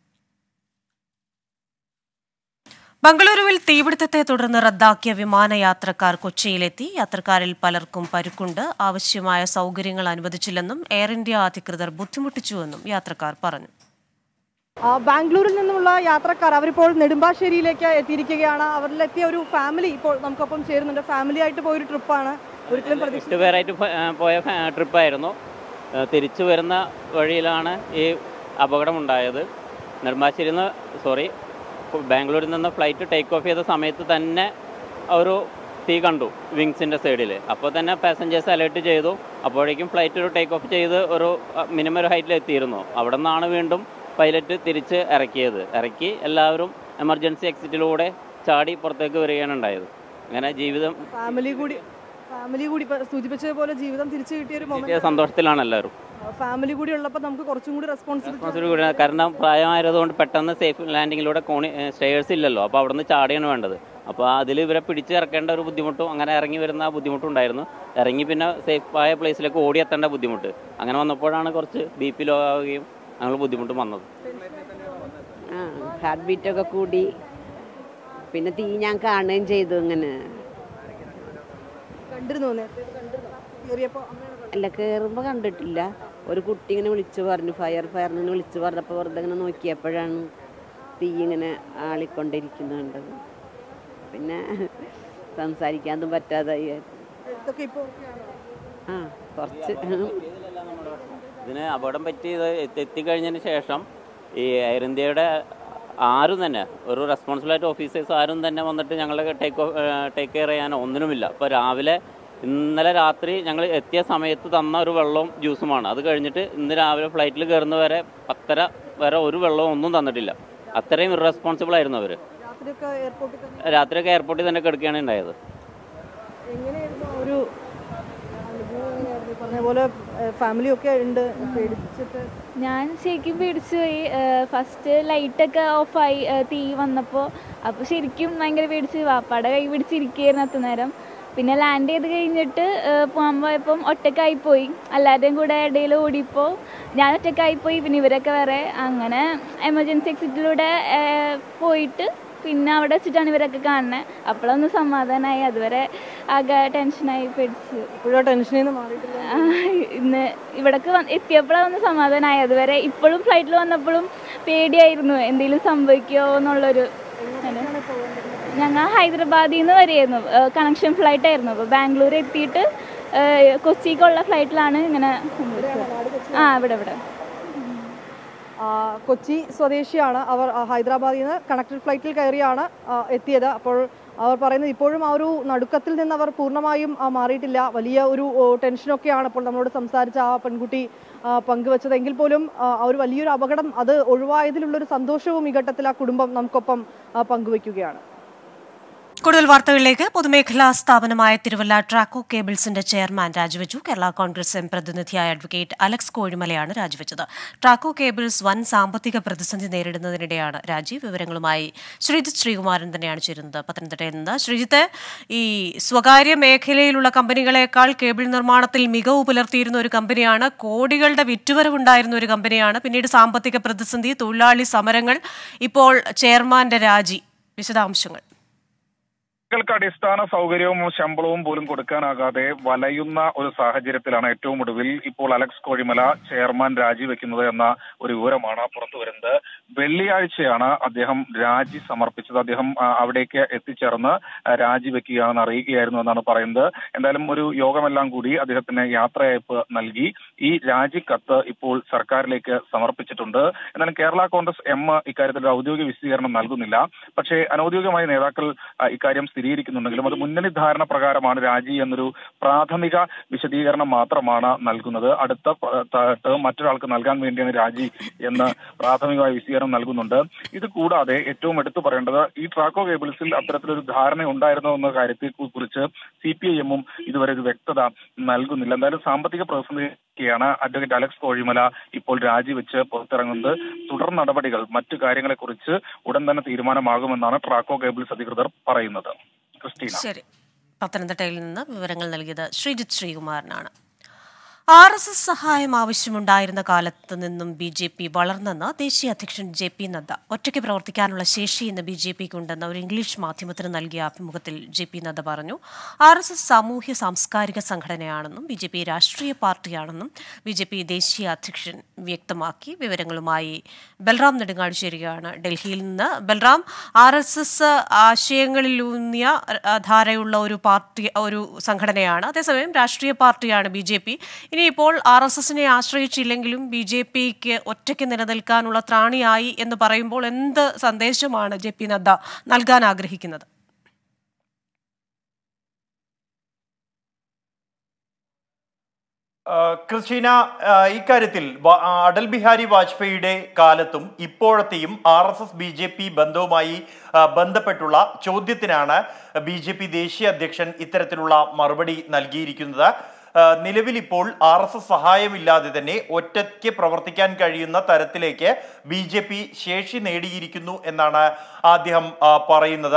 ബംഗളൂരുവിൽ തീപിടുത്തത്തെ തുടർന്ന് റദ്ദാക്കിയ വിമാനയാത്രക്കാർ കൊച്ചിയിലെത്തി യാത്രക്കാരിൽ പലർക്കും പരുക്കുണ്ട് ആവശ്യമായ സൗകര്യങ്ങൾ അനുവദിച്ചില്ലെന്നും എയർ ഇന്ത്യ അധികൃതർ ബുദ്ധിമുട്ടിച്ചുവെന്നും യാത്രക്കാർ പറഞ്ഞു ആ, ബാംഗ്ലൂരിൽ നിന്നുമുള്ള യാത്രക്കാർ അവരിപ്പോൾ നെടുമ്പാശ്ശേരിയിലേക്ക് എത്തിയിരിക്കുകയാണ് അവരിലെത്തിയ ഒരു ഫാമിലി ഇപ്പോൾ നമുക്കൊപ്പം ചേരുന്നുണ്ട് ഫാമിലി ആയിട്ട് പോയൊരു ട്രിപ്പാണ് ഒരിക്കലും പ്രതീക്ഷ എട്ട് പേരായിട്ട് പോ- ആ, പോയ ഫ- ട്രിപ്പായിരുന്നു ആ, തിരിച്ചു വരുന്ന വഴിയിലാണ് ഈ അപകടമുണ്ടായത് നെടുമ്പാശ്ശേരിയിൽ നിന്ന് സോറി ബാംഗ്ലൂരിൽ നിന്ന് ഫ്ലൈറ്റ് ടേക്ക് ഓഫ് ചെയ്ത സമയത്ത് തന്നെ ഒരു തീ കണ്ടു വിങ്സിൻ്റെ സൈഡിൽ അപ്പോൾ തന്നെ പാസഞ്ചേഴ്സ് അലേർട്ട് ചെയ്തു അപ്പോഴേക്കും ഫ്ലൈറ്റ് ഒരു ടേക്ക് ഓഫ് ചെയ്ത് ഒരു മിനിമം ഒരു ഹൈറ്റിൽ എത്തിയിരുന്നു അവിടെ നിന്നാണ് വീണ്ടും പൈലറ്റ് തിരിച്ച് ഇറക്കിയത് ഇറക്കി എല്ലാവരും എമർജൻസി എക്സിറ്റിലൂടെ ചാടി പുറത്തേക്ക് വരികയാണ് ഉണ്ടായത് അങ്ങനെ ജീവിതം ഫാമിലി കൂടി ഫാമിലി കൂടി ഇപ്പൊ സൂചിപ്പിച്ചതുപോലെ ജീവിതം തിരിച്ചു കിട്ടിയ ഒരു കിട്ടിയ മൊമെന്റ് സന്തോഷത്തിലാണ് എല്ലാവരും ഫാമിലി കൂടി ഉള്ളപ്പോൾ നമുക്ക് കുറച്ചും കൂടി റെസ്പോൺസിബിലിറ്റി റെസ്പോൺസിബിലിറ്റി കൂടി കാരണം പ്രായമായതുകൊണ്ട് പെട്ടെന്ന് സേഫ് ലാൻഡിങ്ങിലൂടെ കോണി സ്റ്റേഴ്സ് ഇല്ലല്ലോ അപ്പോൾ അവിടെ നിന്ന് ചാടിയാണ് വേണ്ടത് അപ്പോൾ അതിൽ ഇവരെ പിടിച്ച് ഇറക്കേണ്ട ഒരു ബുദ്ധിമുട്ടും അങ്ങനെ ഇറങ്ങി വരുന്ന ആ ബുദ്ധിമുട്ടും ഉണ്ടായിരുന്നു ഇറങ്ങി പിന്നെ സേഫ് ആയ പ്ലേസിലേക്ക് ഓടി എത്തേണ്ട ബുദ്ധിമുട്ട് അങ്ങനെ വന്നപ്പോഴാണ് കുറച്ച് ബി പി ലോ ആവുകയും അങ്ങനെ ബുദ്ധിമുട്ട് വന്നത് ആ ഹാർട്ട് ബീറ്റൊക്കെ കൂടി പിന്നെ തീ ഞാൻ കാണുകയും ചെയ്തു ഇങ്ങനെ കണ്ടിരുന്നു നേരത്തെ ഇത് കണ്ടിരുന്നു കയറിയപ്പോൾ അല്ല കയറുമ്പോൾ കണ്ടിട്ടില്ല ഒരു കുട്ടി ഇങ്ങനെ വിളിച്ചു പറഞ്ഞു ഫയർ ഫയറിനെ വിളിച്ചു പറഞ്ഞപ്പോൾ വെറുതെ ഇങ്ങനെ നോക്കിയപ്പോഴാണ് തീ ഇങ്ങനെ ആളിക്കൊണ്ടിരിക്കുന്നത് കണ്ടത് പിന്നെ സംസാരിക്കാനൊന്നും പറ്റാതായി ഇതൊക്കെ ഇപ്പോൾ ആ കുറച്ച് ഇതിന് അപകടം പറ്റി ഇത് എത്തി- എത്തിക്കഴിഞ്ഞതിന് ശേഷം ഈ എയർ ഇന്ത്യയുടെ ആരും തന്നെ ഒരു റെസ്പോൺസിബിളായിട്ട് ഓഫീസേഴ്സ് ആരും തന്നെ വന്നിട്ട് ഞങ്ങളെ ടേക്ക് ടേക്ക് കെയർ ചെയ്യാനോ ഒന്നിനുമില്ല ഇപ്പോൾ രാവിലെ ഇന്നലെ രാത്രി ഞങ്ങൾ എത്തിയ സമയത്ത് തന്ന ഒരു വെള്ളവും ജ്യൂസുമാണ് അത് കഴിഞ്ഞിട്ട് ഇന്ന് രാവിലെ ഫ്ലൈറ്റിൽ കയറുന്ന വരെ പത്തര വരെ ഒരു വെള്ളവും ഒന്നും തന്നിട്ടില്ല അത്രയും ഇറസ്പോൺസിബിൾ ആയിരുന്നു അവർ രാത്രിയൊക്കെ എയർപോർട്ടിൽ തന്നെ രാത്രിയൊക്കെ എയർപോർട്ടിൽ തന്നെ കിടക്കുകയാണ് ഉണ്ടായത് എങ്ങനെയായിരുന്നു ആ ഒരു അനുഭവം എങ്ങനെയായിരുന്നു? ഈ പറഞ്ഞ പോലെ ഫാമിലി ഒക്കെ ഉണ്ട് പേടിച്ചിട്ട് ഞാൻ ശരിക്കും പേടിച്ചു പോയി ഫസ്റ്റ് ലൈറ്റൊക്കെ ഓഫായി തീ വന്നപ്പോൾ അപ്പോൾ ശരിക്കും ഭയങ്കര പേടിച്ച് വാപ്പാടെ കൈ പിടിച്ചിരിക്കുകയായിരുന്നു അത്ര നേരം പിന്നെ ലാൻഡ് ചെയ്ത് കഴിഞ്ഞിട്ട് ഏഹ്, പോകാൻ പോയപ്പം ഒറ്റക്കായി പോയി എല്ലാവരുടെയും കൂടെ ഇടയിൽ ഓടിയപ്പോൾ ഞാൻ ഒറ്റക്കായി പോയി പിന്നെ ഇവരൊക്കെ വേറെ അങ്ങനെ എമർജൻസി എക്സിറ്റിലൂടെ ഏഹ്, പോയിട്ട് പിന്നെ അവിടെ വെച്ചിട്ടാണ് ഇവരൊക്കെ കാണുന്നത് അപ്പോഴൊന്ന് സമാധാനമായി അതുവരെ ആകെ ടെൻഷനായി പേടിച്ച് ഇപ്പോഴും ടെൻഷനിൽ നിന്ന് മാറിയിട്ടില്ല ആ, ഇന്ന് ഇവിടേക്ക് വന്ന് എത്തിയപ്പോഴാണ് ഒന്ന് സമാധാനമായി അതുവരെ ഇപ്പോഴും ഫ്ലൈറ്റിൽ വന്നപ്പോഴും പേടിയായിരുന്നു എന്തെങ്കിലും സംഭവിക്കുമോ എന്നുള്ളൊരു ഞങ്ങൾ ഹൈദരാബാദിൽ നിന്ന് വരെയായിരുന്നു കണക്ഷൻ ഫ്ലൈറ്റ് ആയിരുന്നു അപ്പോൾ ബാംഗ്ലൂർ എത്തിയിട്ട് ഏ, കൊച്ചിക്കുള്ള ഫ്ലൈറ്റിലാണ് ഇങ്ങനെ സംഭവിച്ചത് ആ ഇവിടെ ഇവിടെ ആ, കൊച്ചി സ്വദേശിയാണ് അവർ ആ, ഹൈദരാബാദിൽ നിന്ന് കണക്റ്റഡ് ഫ്ലൈറ്റിൽ കയറിയാണ് ആ, എത്തിയത് അപ്പോൾ അവർ പറയുന്നത് ഇപ്പോഴും ആ ഒരു നടുക്കത്തിൽ നിന്ന് അവർ പൂർണ്ണമായും ആ, മാറിയിട്ടില്ല വലിയ ഒരു ഓ, ടെൻഷനൊക്കെയാണ് ഇപ്പോൾ നമ്മളോട് സംസാരിച്ച ആ പെൺകുട്ടി ആ, പങ്കുവച്ചത് എങ്കിൽ പോലും ആ ആ ഒരു വലിയൊരു അപകടം അത് ഒഴിവായതിലുള്ളൊരു സന്തോഷവും ഈ ഘട്ടത്തിൽ ആ കുടുംബം നമുക്കൊപ്പം ആ, പങ്കുവയ്ക്കുകയാണ് കൂടുതൽ വാർത്തകളിലേക്ക് പൊതുമേഖലാ സ്ഥാപനമായ തിരുവല്ല ട്രാക്കോ കേബിൾസിന്റെ ചെയർമാൻ രാജിവെച്ചു കേരള കോൺഗ്രസ് എം പ്രതിനിധിയായ അഡ്വക്കേറ്റ് അലക്സ് കോഴിമലയാണ് രാജിവെച്ചത് ട്രാക്കോ കേബിൾസ് വൻ സാമ്പത്തിക പ്രതിസന്ധി നേരിടുന്നതിനിടെയാണ് രാജി വിവരങ്ങളുമായി ശ്രീജിത്ത് ശ്രീകുമാരൻ തന്നെയാണ് ചേരുന്നത് പത്തനംതിട്ടയിൽ നിന്ന് ശ്രീജിത്ത് ഈ സ്വകാര്യ മേഖലയിലുള്ള കമ്പനികളെക്കാൾ കേബിൾ നിർമ്മാണത്തിൽ മികവ് പുലർത്തിയിരുന്ന ഒരു കമ്പനിയാണ് കോടികളുടെ വിറ്റുവരവുണ്ടായിരുന്ന ഒരു കമ്പനിയാണ് പിന്നീട് സാമ്പത്തിക പ്രതിസന്ധി തൊഴിലാളി സമരങ്ങൾ ഇപ്പോൾ ചെയർമാന്റെ രാജി വിശദാംശങ്ങൾ ൾക്ക് അടിസ്ഥാന സൗകര്യവും ശമ്പളവും പോലും കൊടുക്കാനാകാതെ വലയുന്ന ഒരു സാഹചര്യത്തിലാണ് ഏറ്റവും ഒടുവിൽ ഇപ്പോൾ അലക്സ് കോഴിമല ചെയർമാൻ രാജിവെക്കുന്നത് എന്ന ഒരു വിവരമാണ് പുറത്തു വരുന്നത് വെള്ളിയാഴ്ചയാണ് അദ്ദേഹം രാജി സമർപ്പിച്ചത് അദ്ദേഹം ആ, അവിടേക്ക് എത്തിച്ചേർന്ന് ആ, രാജിവെക്കുകയാണെന്ന് അറിയിക്കുകയായിരുന്നു എന്നാണ് പറയുന്നത് എന്തായാലും ഒരു യോഗമെല്ലാം കൂടി അദ്ദേഹത്തിന് യാത്രയയപ്പ് നൽകി ഈ രാജിക്കത്ത് ഇപ്പോൾ സർക്കാരിലേക്ക് സമർപ്പിച്ചിട്ടുണ്ട് എന്നാലും കേരള കോൺഗ്രസ് എം ഇക്കാര്യത്തിൽ ഒരു ഔദ്യോഗിക വിശദീകരണം നൽകുന്നില്ല പക്ഷേ അനൌദ്യോഗികമായ നേതാക്കൾ ആ, ഇക്കാര്യം സ്ഥിരീകരിക്കുന്നുണ്ടെങ്കിലും അത് മുന്നണി ധാരണ പ്രകാരമാണ് രാജി എന്നൊരു പ്രാഥമിക വിശദീകരണം മാത്രമാണ് നൽകുന്നത് അടുത്ത പ- ത- ടേം മറ്റൊരാൾക്ക് നൽകാൻ വേണ്ടിയാണ് രാജി എന്ന് പ്രാഥമികമായ വിശദീകരണം നൽകുന്നുണ്ട് ഇത് കൂടാതെ ഏറ്റവും എടുത്തു പറയേണ്ടത് ഈ ട്രാക്കോ കേബിൾസിൽ അത്തരത്തിലൊരു ധാരണ ഉണ്ടായിരുന്നോ എന്ന കാര്യത്തെ കു- കുറിച്ച് സി പി ഐ എമ്മും ഇതുവരെ ഒരു വ്യക്തത നൽകുന്നില്ല എന്തായാലും സാമ്പത്തിക പ്രതിസന്ധിയാണ് അഡ്വക്കേറ്റ് അലക്സ് കോഴിമല ഇപ്പോൾ രാജിവെച്ച് പുറത്തിറങ്ങുന്നത് തുടർ നടപടികൾ മറ്റു കാര്യങ്ങളെക്കുറിച്ച് ഉടൻ തന്നെ തീരുമാനമാകുമെന്നാണ് ട്രാക്കോ കേബിൾസ് അധികൃതർ പറയുന്നത് ക്രിസ്റ്റീന ശരി പത്തനംതിട്ടയിൽ നിന്ന് വിവരങ്ങൾ നൽകിയത് ശ്രീജിത്ത് ശ്രീകുമാരനാണ് ആർ എസ് എസ് സഹായം ആവശ്യമുണ്ടായിരുന്ന കാലത്ത് നിന്നും ബി ജെ പി വളർന്നെന്ന് ദേശീയ അധ്യക്ഷൻ ജെ പി നദ്ദ ഒറ്റയ്ക്ക് പ്രവർത്തിക്കാനുള്ള ശേഷി ഇന്ന് ബി ജെ പിക്ക് ഉണ്ടെന്ന് ഒരു ഇംഗ്ലീഷ് മാധ്യമത്തിന് നൽകിയ അഭിമുഖത്തിൽ ജെ പി നദ്ദ പറഞ്ഞു ആർ എസ് എസ് സാമൂഹ്യ സാംസ്കാരിക സംഘടനയാണെന്നും ബി ജെ പി രാഷ്ട്രീയ പാർട്ടിയാണെന്നും ബി ജെ പി ദേശീയ അധ്യക്ഷൻ വ്യക്തമാക്കി വിവരങ്ങളുമായി ബൽറാം നെടുങ്ങാടിശ്ശേരിയാണ് ഡൽഹിയിൽ നിന്ന് ബൽറാം ആർ എസ് എസ് ആശയങ്ങളിലൂന്നിയ ആ, ധാരയുള്ള ഒരു പാർട്ടി ഒരു സംഘടനയാണ് അതേസമയം രാഷ്ട്രീയ പാർട്ടിയാണ് ബി ജെ പി ഇനിയിപ്പോൾ ആർ എസ് എസിനെ ആശ്രയിച്ചില്ലെങ്കിലും ബി ജെ പിക്ക് ഒറ്റയ്ക്ക് നിലനിൽക്കാനുള്ള ത്രാണിയായി എന്ന് പറയുമ്പോൾ എന്ത് സന്ദേശമാണ് ജെ പി നദ്ദ നൽകാൻ ആഗ്രഹിക്കുന്നത് ആ, ക്രിസ്റ്റീന ആ, ഇക്കാര്യത്തിൽ വ- ആ, അടൽ ബിഹാരി വാജ്പേയിയുടെ കാലത്തും ഇപ്പോഴത്തെയും R S S B J P ബന്ധവുമായി ആ, ബന്ധപ്പെട്ടുള്ള ചോദ്യത്തിനാണ് ബി ജെ പി ദേശീയ അധ്യക്ഷൻ ഇത്തരത്തിലുള്ള മറുപടി നൽകിയിരിക്കുന്നത് ആ, നിലവിൽ ഇപ്പോൾ ആർ എസ് എസ് സഹായമില്ലാതെ തന്നെ ഒറ്റയ്ക്ക് പ്രവർത്തിക്കാൻ കഴിയുന്ന തരത്തിലേക്ക് ബി ജെ പി ശേഷി നേടിയിരിക്കുന്നു എന്നാണ് അദ്ദേഹം ആ, പറയുന്നത്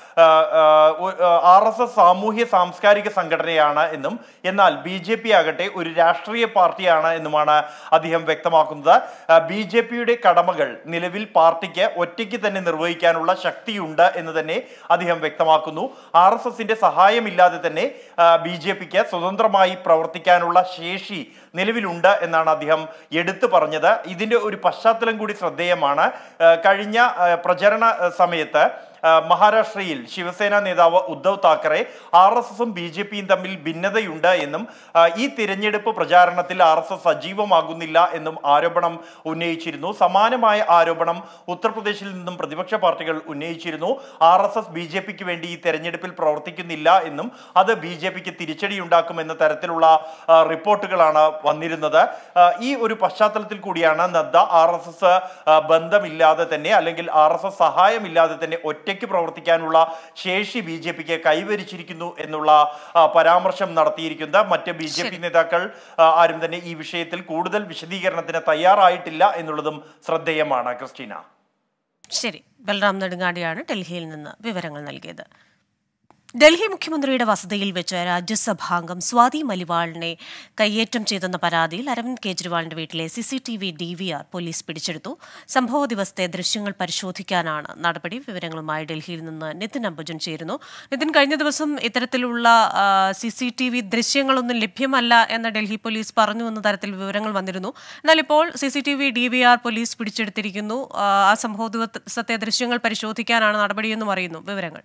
ആർ എസ് എസ് സാമൂഹ്യ സാംസ്കാരിക സംഘടനയാണ് എന്നും എന്നാൽ ബി ജെ പി ആകട്ടെ ഒരു രാഷ്ട്രീയ പാർട്ടിയാണ് എന്നുമാണ് അദ്ദേഹം വ്യക്തമാക്കുന്നത് ബി ജെ പിയുടെ കടമകൾ നിലവിൽ പാർട്ടിക്ക് ഒറ്റയ്ക്ക് തന്നെ നിർവഹിക്കാനുള്ള ശക്തിയുണ്ട് എന്ന് തന്നെ അദ്ദേഹം വ്യക്തമാക്കുന്നു ആർ എസ് എസിന്റെ സഹായമില്ലാതെ തന്നെ ബി ജെ പിക്ക് സ്വതന്ത്രമായി പ്രവർത്തിക്കാനുള്ള ശേഷി നിലവിലുണ്ട് എന്നാണ് അദ്ദേഹം എടുത്തു പറഞ്ഞത് ഇതിന്റെ ഒരു പശ്ചാത്തലം കൂടി ശ്രദ്ധേയമാണ് ആ, കഴിഞ്ഞ ആ, പ്രചരണ ആ, സമയത്ത് ആ, മഹാരാഷ്ട്രയിൽ ശിവസേന നേതാവ് ഉദ്ധവ് താക്കറെ ആർ എസ് എസും ബി ജെ പിയും തമ്മിൽ ഭിന്നതയുണ്ട് എന്നും ആ, ഈ തിരഞ്ഞെടുപ്പ് പ്രചാരണത്തിൽ ആർ എസ് എസ് സജീവമാകുന്നില്ല എന്നും ആരോപണം ഉന്നയിച്ചിരുന്നു സമാനമായ ആരോപണം ഉത്തർപ്രദേശിൽ നിന്നും പ്രതിപക്ഷ പാർട്ടികൾ ഉന്നയിച്ചിരുന്നു R S S B J പിക്ക് വേണ്ടി ഈ തെരഞ്ഞെടുപ്പിൽ പ്രവർത്തിക്കുന്നില്ല എന്നും അത് ബി ജെ പിക്ക് തിരിച്ചടിയുണ്ടാക്കും എന്ന തരത്തിലുള്ള ആ, റിപ്പോർട്ടുകളാണ് വന്നിരുന്നത് ആ, ഈ ഒരു പശ്ചാത്തലത്തിൽ കൂടിയാണ് നദ്ദ ആർ എസ് എസ് ബന്ധമില്ലാതെ തന്നെ അല്ലെങ്കിൽ ആർ എസ് എസ് സഹായമില്ലാതെ തന്നെ ഒറ്റയ്ക്ക് പ്രവർത്തിക്കാനുള്ള ശേഷി ബി ജെ പിക്ക് കൈവരിച്ചിരിക്കുന്നു എന്നുള്ള ആ, പരാമർശം നടത്തിയിരിക്കുന്നത് മറ്റ് ബി ജെ പി നേതാക്കൾ ആ, ആരും തന്നെ ഈ വിഷയത്തിൽ കൂടുതൽ വിശദീകരണത്തിന് തയ്യാറായിട്ടില്ല എന്നുള്ളതും ശ്രദ്ധേയമാണ് ക്രിസ്റ്റീന ശരി ബൽറാം നെടുങ്ങാടിയാണ് ഡൽഹിയിൽ നിന്ന് വിവരങ്ങൾ നൽകിയത് ഡൽഹി മുഖ്യമന്ത്രിയുടെ വസതിയിൽ വെച്ച് രാജ്യസഭാംഗം സ്വാതി മലിവാളിനെ കയ്യേറ്റം ചെയ്തെന്ന പരാതിയിൽ അരവിന്ദ് കെജ്രിവാളിന്റെ വീട്ടിലെ C C T V D V R police പിടിച്ചെടുത്തു സംഭവ ദിവസത്തെ ദൃശ്യങ്ങൾ പരിശോധിക്കാനാണ് നടപടി വിവരങ്ങളുമായി ഡൽഹിയിൽ നിന്ന് നിതിൻ അംബുജൻ ചേരുന്നു നിതിൻ കഴിഞ്ഞ ദിവസം ഇത്തരത്തിലുള്ള സി സി ടി വി ദൃശ്യങ്ങളൊന്നും ലഭ്യമല്ല എന്ന് ഡൽഹി പോലീസ് പറഞ്ഞു എന്ന തരത്തിൽ വിവരങ്ങൾ വന്നിരുന്നു എന്നാൽ ഇപ്പോൾ C C T V D V R police പിടിച്ചെടുത്തിരിക്കുന്നു ആ, ആ സംഭവ ദിവസത്തെ ദൃശ്യങ്ങൾ പരിശോധിക്കാനാണ് നടപടിയെന്നും അറിയുന്നു വിവരങ്ങൾ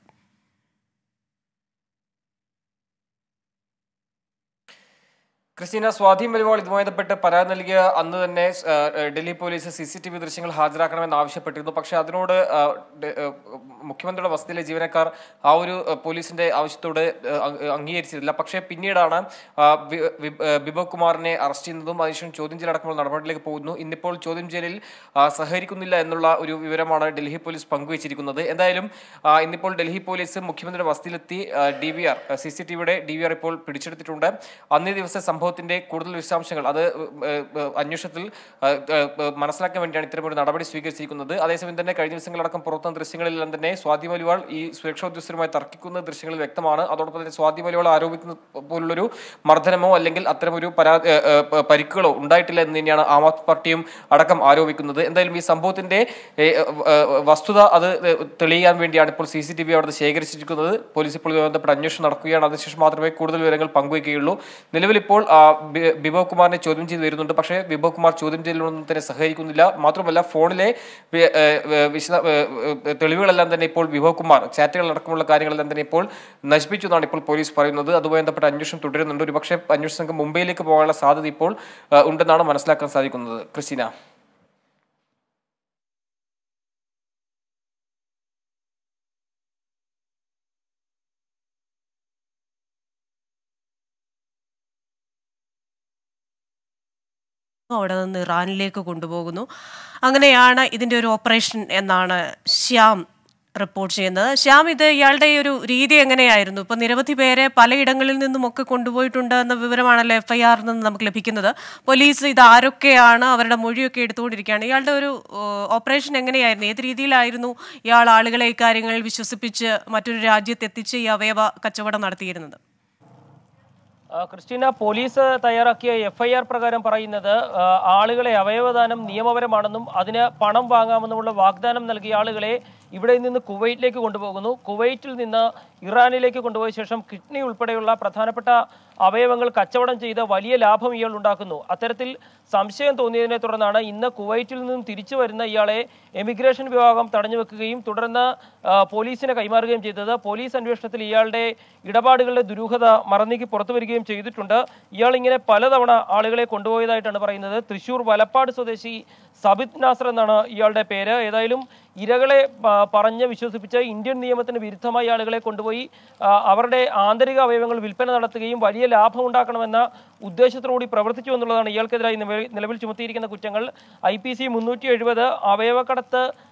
ക്രിസ്റ്റീന സ്വാധീൻ മലിവാൾ ഇതുമായി ബന്ധപ്പെട്ട് പരാതി നൽകിയ അന്ന് തന്നെ ആ, Delhi police C C T V ദൃശ്യങ്ങൾ ഹാജരാക്കണമെന്ന് ആവശ്യപ്പെട്ടിരുന്നു പക്ഷേ അതിനോട് ആ, ഡ- ആ, മുഖ്യമന്ത്രിയുടെ വസതിയിലെ ജീവനക്കാർ ആ ഒരു ആ, പോലീസിന്റെ ആവശ്യത്തോട് ആ, അംഗ- അംഗീകരിച്ചിരുന്നില്ല പക്ഷേ പിന്നീടാണ് ആ, വി- വി- ആ, ബിബോ കുമാറിനെ അറസ്റ്റ് ചെയ്യുന്നതും അതിനുശേഷം ചോദ്യം ചെയ്യലടക്കമുള്ള നടപടിയിലേക്ക് പോകുന്നു ഇന്നിപ്പോൾ ചോദ്യം ചെയ്യലിൽ ആ, സഹകരിക്കുന്നില്ല എന്നുള്ള ഒരു വിവരമാണ് ഡൽഹി പോലീസ് പങ്കുവച്ചിരിക്കുന്നത് എന്തായാലും ആ, ഇന്നിപ്പോൾ ഡൽഹി പോലീസ് മുഖ്യമന്ത്രിയുടെ വസതിയിലെത്തി D V R C C T വിയുടെ ഡി വി ആർ ഇപ്പോൾ പിടിച്ചെടുത്തിട്ടുണ്ട് അന്നേ ദിവസത്തെ സംഭവത്തിന്റെ കൂടുതൽ വിശദാംശങ്ങൾ അത് ഏഹ്, ഏഹ്, അന്വേഷണത്തിൽ ഏഹ്, ഏഹ്, മനസ്സിലാക്കാൻ വേണ്ടിയാണ് ഇത്തരമൊരു നടപടി സ്വീകരിച്ചിരിക്കുന്നത് അതേസമയം തന്നെ കഴിഞ്ഞ ദിവസങ്ങളടക്കം പുറത്തുവന്ന ദൃശ്യങ്ങളിലെല്ലാം തന്നെ സ്വാതി മലിവാൾ ഈ സുരക്ഷാ ഉദ്യോഗസ്ഥരുമായി തർക്കിക്കുന്ന ദൃശ്യങ്ങളിൽ വ്യക്തമാണ് അതോടൊപ്പം തന്നെ സ്വാതി മലിവാൾ ആരോപിക്കുന്ന പോലുള്ളൊരു മർദ്ദനമോ അല്ലെങ്കിൽ അത്തരമൊരു പരാ ഏഹ്, ഏഹ്, പരിക്കുകളോ ഉണ്ടായിട്ടില്ല എന്ന് തന്നെയാണ് ആം ആദ്മി പാർട്ടിയും അടക്കം ആരോപിക്കുന്നത് എന്തായാലും ഈ സംഭവത്തിന്റെ ഏഹ്, ഏഹ്, വസ്തുത അത് തെളിയിക്കാൻ വേണ്ടിയാണ് ഇപ്പോൾ സി സി ടി വി അവിടെ ശേഖരിച്ചിരിക്കുന്നത് പോലീസ് ഇപ്പോൾ ഇതുമായി ബന്ധപ്പെട്ട് അന്വേഷണം നടക്കുകയാണ് അതിനുശേഷം മാത്രമേ കൂടുതൽ വിവരങ്ങൾ പങ്കുവയ്ക്കുകയുള്ളൂ നിലവിൽ ഇപ്പോൾ ആ, ബി- ബിബോ കുമാറിനെ ചോദ്യം ചെയ്ത് വരുന്നുണ്ട് പക്ഷേ ബിബോ കുമാർ ചോദ്യം ചെയ്യലൊന്നും തന്നെ സഹകരിക്കുന്നില്ല മാത്രമല്ല ഫോണിലെ വി- ഏഹ്, ഏഹ്, വിശദ ഏഹ്, ഏഹ്, തെളിവുകളെല്ലാം തന്നെ ഇപ്പോൾ ബിബോ കുമാർ ചാറ്റുകൾ അടക്കമുള്ള കാര്യങ്ങളെല്ലാം തന്നെ ഇപ്പോൾ നശിപ്പിച്ചു എന്നാണ് ഇപ്പോൾ പോലീസ് പറയുന്നത് അതുമായി ബന്ധപ്പെട്ട അന്വേഷണം തുടരുന്നുണ്ട് ഒരുപക്ഷെ അന്വേഷണ സംഘം മുംബൈയിലേക്ക് പോകാനുള്ള സാധ്യത ഇപ്പോൾ ആ, ഉണ്ടെന്നാണ് മനസ്സിലാക്കാൻ സാധിക്കുന്നത് ക്രിസ്റ്റീന അവിടെ നിന്ന് ഇറാനിലേക്ക് കൊണ്ടുപോകുന്നു അങ്ങനെയാണ് ഇതിന്റെ ഒരു ഓപ്പറേഷൻ എന്നാണ് ശ്യാം റിപ്പോർട്ട് ചെയ്യുന്നത് ശ്യാം ഇത് ഇയാളുടെ ഈ ഒരു രീതി എങ്ങനെയായിരുന്നു ഇപ്പൊ നിരവധി പേരെ പലയിടങ്ങളിൽ നിന്നുമൊക്കെ കൊണ്ടുപോയിട്ടുണ്ട് എന്ന വിവരമാണല്ലോ എഫ് ഐ ആറിൽ നിന്ന് നമുക്ക് ലഭിക്കുന്നത് പോലീസ് ഇത് ആരൊക്കെയാണ് അവരുടെ മൊഴിയൊക്കെ എടുത്തുകൊണ്ടിരിക്കുകയാണ് ഇയാളുടെ ഒരു ഏഹ്, ഓപ്പറേഷൻ എങ്ങനെയായിരുന്നു ഏത് രീതിയിലായിരുന്നു ഇയാൾ ആളുകളെ ഇക്കാര്യങ്ങളിൽ വിശ്വസിപ്പിച്ച് മറ്റൊരു രാജ്യത്ത് എത്തിച്ച് ഈ അവയവ കച്ചവടം നടത്തിയിരുന്നത് ആ, ക്രിസ്റ്റീന പോലീസ് തയ്യാറാക്കിയ എഫ് ഐ ആർ പ്രകാരം പറയുന്നത് ആ, ആളുകളെ അവയവദാനം നിയമപരമാണെന്നും അതിന് പണം വാങ്ങാമെന്നുമുള്ള വാഗ്ദാനം നൽകിയ ആളുകളെ ഇവിടെ നിന്ന് കുവൈറ്റിലേക്ക് കൊണ്ടുപോകുന്നു കുവൈറ്റിൽ നിന്ന് ഇറാനിലേക്ക് കൊണ്ടുപോയ ശേഷം കിഡ്നി ഉൾപ്പെടെയുള്ള പ്രധാനപ്പെട്ട അവയവങ്ങൾ കച്ചവടം ചെയ്ത് വലിയ ലാഭം ഇയാൾ ഉണ്ടാക്കുന്നു അത്തരത്തിൽ സംശയം തോന്നിയതിനെ തുടർന്നാണ് ഇന്ന് കുവൈറ്റിൽ നിന്നും തിരിച്ചു വരുന്ന ഇയാളെ എമിഗ്രേഷൻ വിഭാഗം തടഞ്ഞു വെക്കുകയും തുടർന്ന് ആ, പോലീസിന് കൈമാറുകയും ചെയ്തത് പോലീസ് അന്വേഷണത്തിൽ ഇയാളുടെ ഇടപാടുകളുടെ ദുരൂഹത മറന്നീക്കി പുറത്തു വരികയും ചെയ്തിട്ടുണ്ട് ഇയാൾ ഇങ്ങനെ പലതവണ ആളുകളെ കൊണ്ടുപോയതായിട്ടാണ് പറയുന്നത് തൃശൂർ വലപ്പാട് സ്വദേശി സബിത് നാസർ എന്നാണ് ഇയാളുടെ പേര് ഏതായാലും ഇരകളെ ആ, പറഞ്ഞ് വിശ്വസിപ്പിച്ച് ഇന്ത്യൻ നിയമത്തിന് വിരുദ്ധമായി ആളുകളെ കൊണ്ടുപോയി ആ, അവരുടെ ആന്തരിക അവയവങ്ങൾ വിൽപ്പന നടത്തുകയും വലിയ ലാഭം ഉണ്ടാക്കണമെന്ന ഉദ്ദേശത്തോടുകൂടി പ്രവർത്തിച്ചു എന്നുള്ളതാണ് ഇയാൾക്കെതിരായി നിലവിൽ നിലവിൽ ചുമത്തിയിരിക്കുന്ന കുറ്റങ്ങൾ ഐ പി സി മുന്നൂറ്റി എഴുപത് അവയവക്കടത്ത്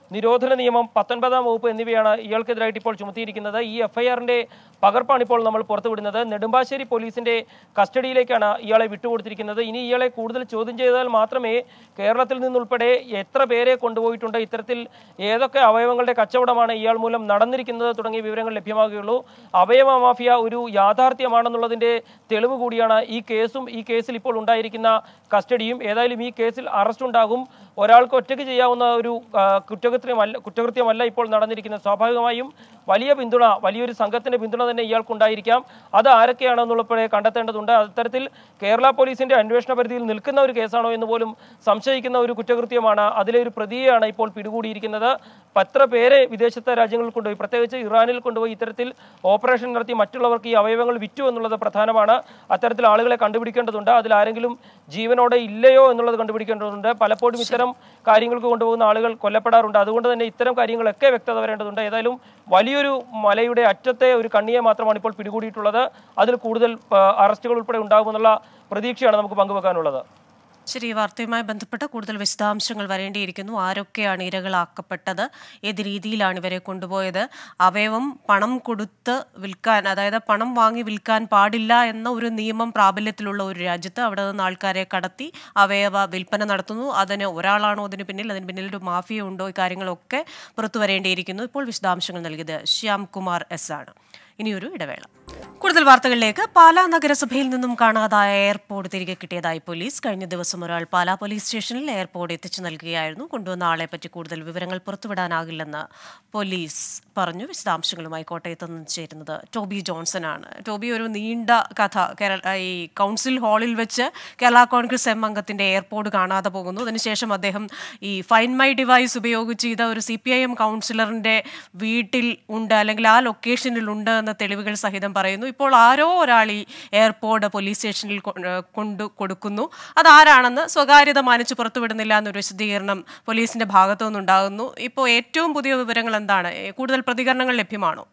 നിരോധന നിയമം പത്തൊൻപതാം വകുപ്പ് എന്നിവയാണ് ഇയാൾക്കെതിരായിട്ട് ഇപ്പോൾ ചുമത്തിയിരിക്കുന്നത് ഈ എഫ്ഐആറിന്റെ പകർപ്പാണ് ഇപ്പോൾ നമ്മൾ പുറത്തുവിടുന്നത് നെടുമ്പാശ്ശേരി പോലീസിന്റെ കസ്റ്റഡിയിലേക്കാണ് ഇയാളെ വിട്ടുകൊടുത്തിരിക്കുന്നത് ഇനി ഇയാളെ കൂടുതൽ ചോദ്യം ചെയ്താൽ മാത്രമേ കേരളത്തിൽ നിന്നുൾപ്പെടെ എത്ര പേരെ കൊണ്ടുപോയിട്ടുണ്ട് ഇത്തരത്തിൽ ഏതൊക്കെ അവയവങ്ങളുടെ കച്ചവടമാണ് ഇയാൾ മൂലം നടന്നിരിക്കുന്നത് തുടങ്ങിയ വിവരങ്ങൾ ലഭ്യമാകുകയുള്ളൂ അവയവ മാഫിയ ഒരു യാഥാർത്ഥ്യമാണെന്നുള്ളതിന്റെ തെളിവ് കൂടിയാണ് ഈ കേസും ഈ കേസിൽ ഇപ്പോൾ ഉണ്ടായിരിക്കുന്ന കസ്റ്റഡിയും ഏതായാലും ഈ കേസിൽ അറസ്റ്റ് ഉണ്ടാകും ഒരാൾക്ക് ഒറ്റയ്ക്ക് ചെയ്യാവുന്ന ഒരു ആ, കുറ്റകൃത്യമല്ല കുറ്റകൃത്യമല്ല ഇപ്പോൾ നടന്നിരിക്കുന്നത് സ്വാഭാവികമായും വലിയ പിന്തുണ വലിയൊരു സംഘത്തിന്റെ പിന്തുണ തന്നെ ഇയാൾക്കുണ്ടായിരിക്കാം അത് ആരൊക്കെയാണെന്നുള്ളപ്പോഴേ കണ്ടെത്തേണ്ടതുണ്ട് അത്തരത്തിൽ കേരള പോലീസിന്റെ അന്വേഷണ പരിധിയിൽ നിൽക്കുന്ന ഒരു കേസാണോ എന്ന് പോലും സംശയിക്കുന്ന ഒരു കുറ്റകൃത്യമാണ് അതിലെ ഒരു പ്രതിയെയാണ് ഇപ്പോൾ പിടികൂടിയിരിക്കുന്നത് പത്ര പേരെ വിദേശത്തെ രാജ്യങ്ങളിൽ കൊണ്ടുപോയി പ്രത്യേകിച്ച് ഇറാനിൽ കൊണ്ടുപോയി ഇത്തരത്തിൽ ഓപ്പറേഷൻ നടത്തി മറ്റുള്ളവർക്ക് ഈ അവയവങ്ങൾ വിറ്റു എന്നുള്ളത് പ്രധാനമാണ് അത്തരത്തിൽ ആളുകളെ കണ്ടുപിടിക്കേണ്ടതുണ്ട് അതിൽ ആരെങ്കിലും ജീവനോടെ ഇല്ലയോ എന്നുള്ളത് കണ്ടുപിടിക്കേണ്ടതുണ്ട് പലപ്പോഴും ഇത്തരം കാര്യങ്ങൾക്ക് കൊണ്ടുപോകുന്ന ആളുകൾ കൊല്ലപ്പെടാറുണ്ട് അതുകൊണ്ട് തന്നെ ഇത്തരം കാര്യങ്ങളൊക്കെ വ്യക്തത വരേണ്ടതുണ്ട് ഏതായാലും വലിയൊരു മലയുടെ അറ്റത്തെ ഒരു കണ്ണിയെ മാത്രമാണ് ഇപ്പോൾ പിടികൂടിയിട്ടുള്ളത് അതിൽ കൂടുതൽ ആ, അറസ്റ്റുകൾ ഉൾപ്പെടെ ഉണ്ടാകുമെന്നുള്ള പ്രതീക്ഷയാണ് നമുക്ക് പങ്കുവെക്കാനുള്ളത് ശരി ഈ വാർത്തയുമായി ബന്ധപ്പെട്ട കൂടുതൽ വിശദാംശങ്ങൾ വരേണ്ടിയിരിക്കുന്നു ആരൊക്കെയാണ് ഇരകളാക്കപ്പെട്ടത് ഏത് രീതിയിലാണ് ഇവരെ കൊണ്ടുപോയത് അവയവം പണം കൊടുത്ത് വിൽക്കാൻ അതായത് പണം വാങ്ങി വിൽക്കാൻ പാടില്ല എന്ന ഒരു നിയമം പ്രാബല്യത്തിലുള്ള ഒരു രാജ്യത്ത് അവിടെ നിന്ന് ആൾക്കാരെ കടത്തി അവയവ വിൽപ്പന നടത്തുന്നു അതിന് ഒരാളാണോ അതിന് പിന്നിൽ അതിന് പിന്നിൽ ഒരു മാഫിയ ഉണ്ടോ ഈ കാര്യങ്ങളൊക്കെ പുറത്തു വരേണ്ടിയിരിക്കുന്നു ഇപ്പോൾ വിശദാംശങ്ങൾ നൽകിയത് ശ്യാം കുമാർ എസ് ആണ് ഇനിയൊരു ഇടവേള കൂടുതൽ വാർത്തകളിലേക്ക് പാലാ നഗരസഭയിൽ നിന്നും കാണാതായ എയർപോർട്ട് തിരികെ കിട്ടിയതായി പോലീസ് കഴിഞ്ഞ ദിവസം ഒരാൾ പാലാ പോലീസ് സ്റ്റേഷനിൽ എയർപോർട്ട് എത്തിച്ചു നൽകുകയായിരുന്നു കൊണ്ടുവന്ന ആളെ പറ്റി കൂടുതൽ വിവരങ്ങൾ പുറത്തുവിടാനാകില്ലെന്ന് പോലീസ് പറഞ്ഞു വിശദാംശങ്ങളുമായി കോട്ടയത്ത് നിന്ന് ചേരുന്നത് ടോബി ജോൺസൺ ആണ് ടോബി ഒരു നീണ്ട കഥ കേരള ഈ കൗൺസിൽ ഹാളിൽ വെച്ച് കേരള കോൺഗ്രസ് എം അംഗത്തിന്റെ എയർപോർട്ട് കാണാതെ പോകുന്നു അതിനുശേഷം അദ്ദേഹം ഈ ഫൈൻ മൈ ഡിവൈസ് ഉപയോഗിച്ച് ചെയ്ത ഒരു സി പി ഐ എം കൗൺസിലറിന്റെ വീട്ടിൽ ഉണ്ട് അല്ലെങ്കിൽ ആ ലൊക്കേഷനിൽ ഉണ്ട് എന്ന തെളിവുകൾ സഹിതം പറയുന്നു ഇപ്പോൾ ആരോ ഒരാൾ ഈ എയർപോർട്ട് പോലീസ് സ്റ്റേഷനിൽ കൊ- ഏഹ് കൊണ്ടു കൊടുക്കുന്നു അതാരാണെന്ന് സ്വകാര്യത മാനിച്ച് പുറത്തുവിടുന്നില്ല എന്നൊരു വിശദീകരണം പോലീസിന്റെ ഭാഗത്തു നിന്നുണ്ടാകുന്നു ഇപ്പോൾ ഏറ്റവും പുതിയ വിവരങ്ങൾ എന്താണ് ഏ, കൂടുതൽ പ്രതികരണങ്ങൾ ലഭ്യമാണോ